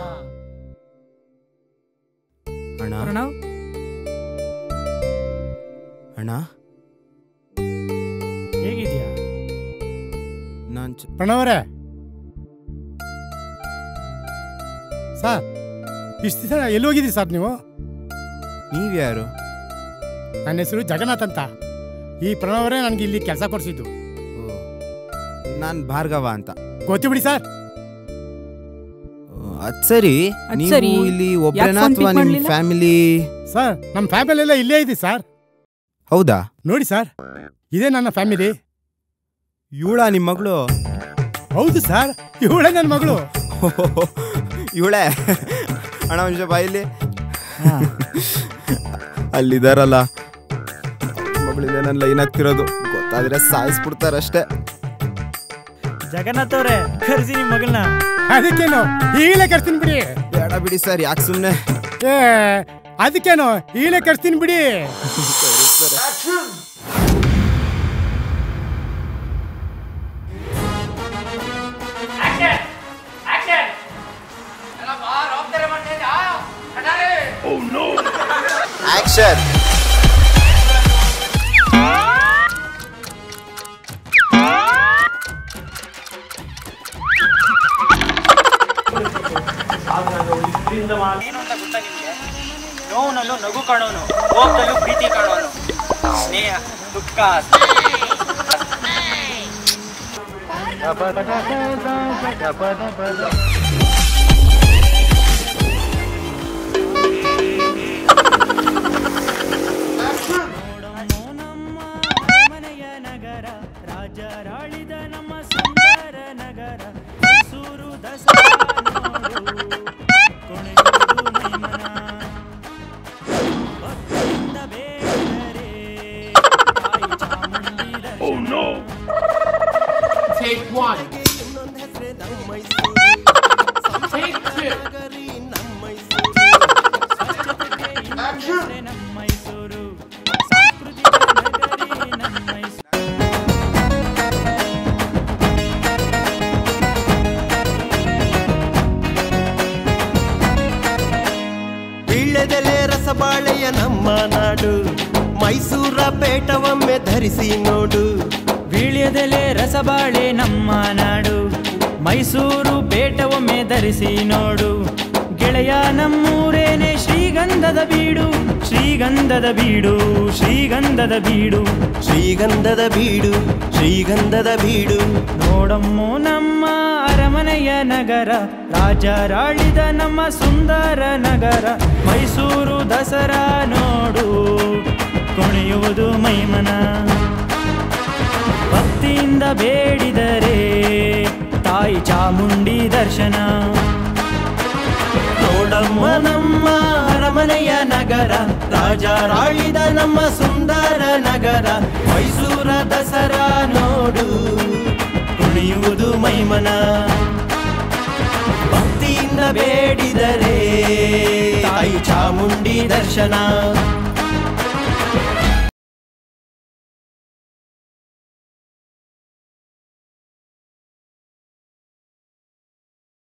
ಅಣ್ಣ ಪ್ರಣವ್ ಅಣ್ಣ ಹೇಗಿದ್ಯಾ ನಾನು ಪ್ರಣವರೇ ಸರ್ ಇಷ್ಟು ದಿವಸ ಎಲ್ಲಿ ಹೋಗಿದ್ದೀರಿ ಸರ್ ನೀವು ನೀವ್ಯಾರು ನನ್ನ ಹೆಸರು ಜಗನ್ನಾಥ್ ಅಂತ ಈ ಪ್ರಣವರೇ ನನಗೆ ಇಲ್ಲಿ ಕೆಲಸ ಕೊಡಿಸಿದ್ದು ನಾನು ಭಾರ್ಗವ ಅಂತ ಗೊತ್ತು ಬಿಡಿ ಸರ್ ಅದ್ ಸರಿ ಅದ್ ನೀವು ಸರಿ. ಇಲ್ಲಿ ಯಾಕ್ ಒಬ್ಬರೇನಾ phone ಅಥವಾ pick ನಿಮ್ಮ ಮಾಡ್ಲಿಲ್ಲ? ಫ್ಯಾಮಿಲಿ ಸರ್ ನಮ್ಮ ಫ್ಯಾಮಿಲಿ ಎಲ್ಲ ಇಲ್ಲೇ ಇದೆ ಸರ್ ಹೌದಾ ನೋಡಿ ಸರ್ ಇದೇ ನನ್ನ ಫ್ಯಾಮಿಲಿ ಇವಳ ನಿಮ್ಮ ಮಗಳು ಹೌದು ಸರ್ ಇವಳೇ ನನ್ನ ಮಗಳು ಇವಳೆ ಅಣ್ಣ ಒಂದು ನಿಮಿಷ ಬಾಯಿಲಿ ಅಲ್ಲಿದಾರಲ್ಲ ಮಗಳಿಂದ ನನ್ನ ಲೈನ್ ಆಗ್ತಿರೋದು ಗೊತ್ತಾದ್ರೆ ಸಾಯಿಸ್ಬಿಡ್ತಾರಷ್ಟೇ ಜಗನ್ನಾಥ್ ಅವ್ರೆ ಕರ್ಸಿ ನಿಮ್ ಮಗಳನ್ನ ಅದಕ್ಕೇನು ಈಗಲೇ ಕರ್ತೀನಿ ಬಿಡಿ ಬೇಡ ಬಿಡಿ ಸರ್ ಯಾಕೆ ಸುಮ್ಮನೆ ಏ ಅದಕ್ಕೇನು ಈಗಲೇ ಕರ್ತೀನಿ ಬಿಡಿ ಆಕ್ಷನ್ ಏನು ಅಂತ ಗೊತ್ತಾ ನಿಮ್ಗೆ ನೋವಿನಲ್ಲೂ ನಗು ಕಾಣೋನು ಕೋಪದಲ್ಲೂ ಪ್ರೀತಿ ಕಾಣೋನು ಸ್ನೇಹ ದುಃಖ ಮನೆಯ ನಗರ ರಾಜರಾಳಿದ ನಮ್ಮ ಸುಂದರ ನಗರ ಮೈಸೂರು ದಸರಾ ನೋಡು ಕೊನೆಯುವುದು ಮೈಮನ ಭಕ್ತಿಯಿಂದ ಬೇಡರೆ ತಾಯಿ ಚಾಮುಂಡಿ ದರ್ಶನ Take one. Take two. Action. ನಮ್ಮ ಮೈಸೂರು ಸಾಂಸ್ಕೃತಿಕ ನಗರಿ ನಮ್ಮ ಮೈಸೂರು ವೀಳ್ಯದೆಲೆ ರಸಬಾಳೆಯ ನಮ್ಮ ನಾಡು ಮೈಸೂರ ಪೇಟವೊಮ್ಮೆ ಧರಿಸಿ ನೋಡು ವೀಳ್ಯದೆಲೆ ರಸಬಾಳೆ ನಮ್ಮ ನಾಡು ಮೈಸೂರು ಬೇಟವೊಮ್ಮೆ ಧರಿಸಿ ನೋಡು ಗೆಳೆಯ ನಮ್ಮೂರೇನೆ ಶ್ರೀಗಂಧದ ಬೀಡು ಶ್ರೀಗಂಧದ ಬೀಡು ಶ್ರೀಗಂಧದ ಬೀಡು ಶ್ರೀಗಂಧದ ಬೀಡು ಶ್ರೀಗಂಧದ ಬೀಡು ನೋಡಮ್ಮು ನಮ್ಮ ಅರಮನೆಯ ನಗರ ರಾಜರಾಳಿದ ನಮ್ಮ ಸುಂದರ ನಗರ ಮೈಸೂರು ದಸರಾ ನೋಡು ಕುಣಿಯುವುದು ಮೈಮನ ಭಕ್ತಿಯಿಂದ ಬೇಡಿದರೆ ತಾಯಿ ಚಾಮುಂಡಿ ದರ್ಶನ ನೋಡಮ್ಮ ನಮ್ಮ ಅರಮನೆಯ ನಗರ ರಾಜರಾಳಿದ ನಮ್ಮ ಸುಂದರ ನಗರ ಮೈಸೂರ ದಸರಾ ನೋಡು ಕುಣಿಯುವುದು ಮೈಮನ ಭಕ್ತಿಯಿಂದ ಬೇಡಿದರೆ ತಾಯಿ ಚಾಮುಂಡಿ ದರ್ಶನ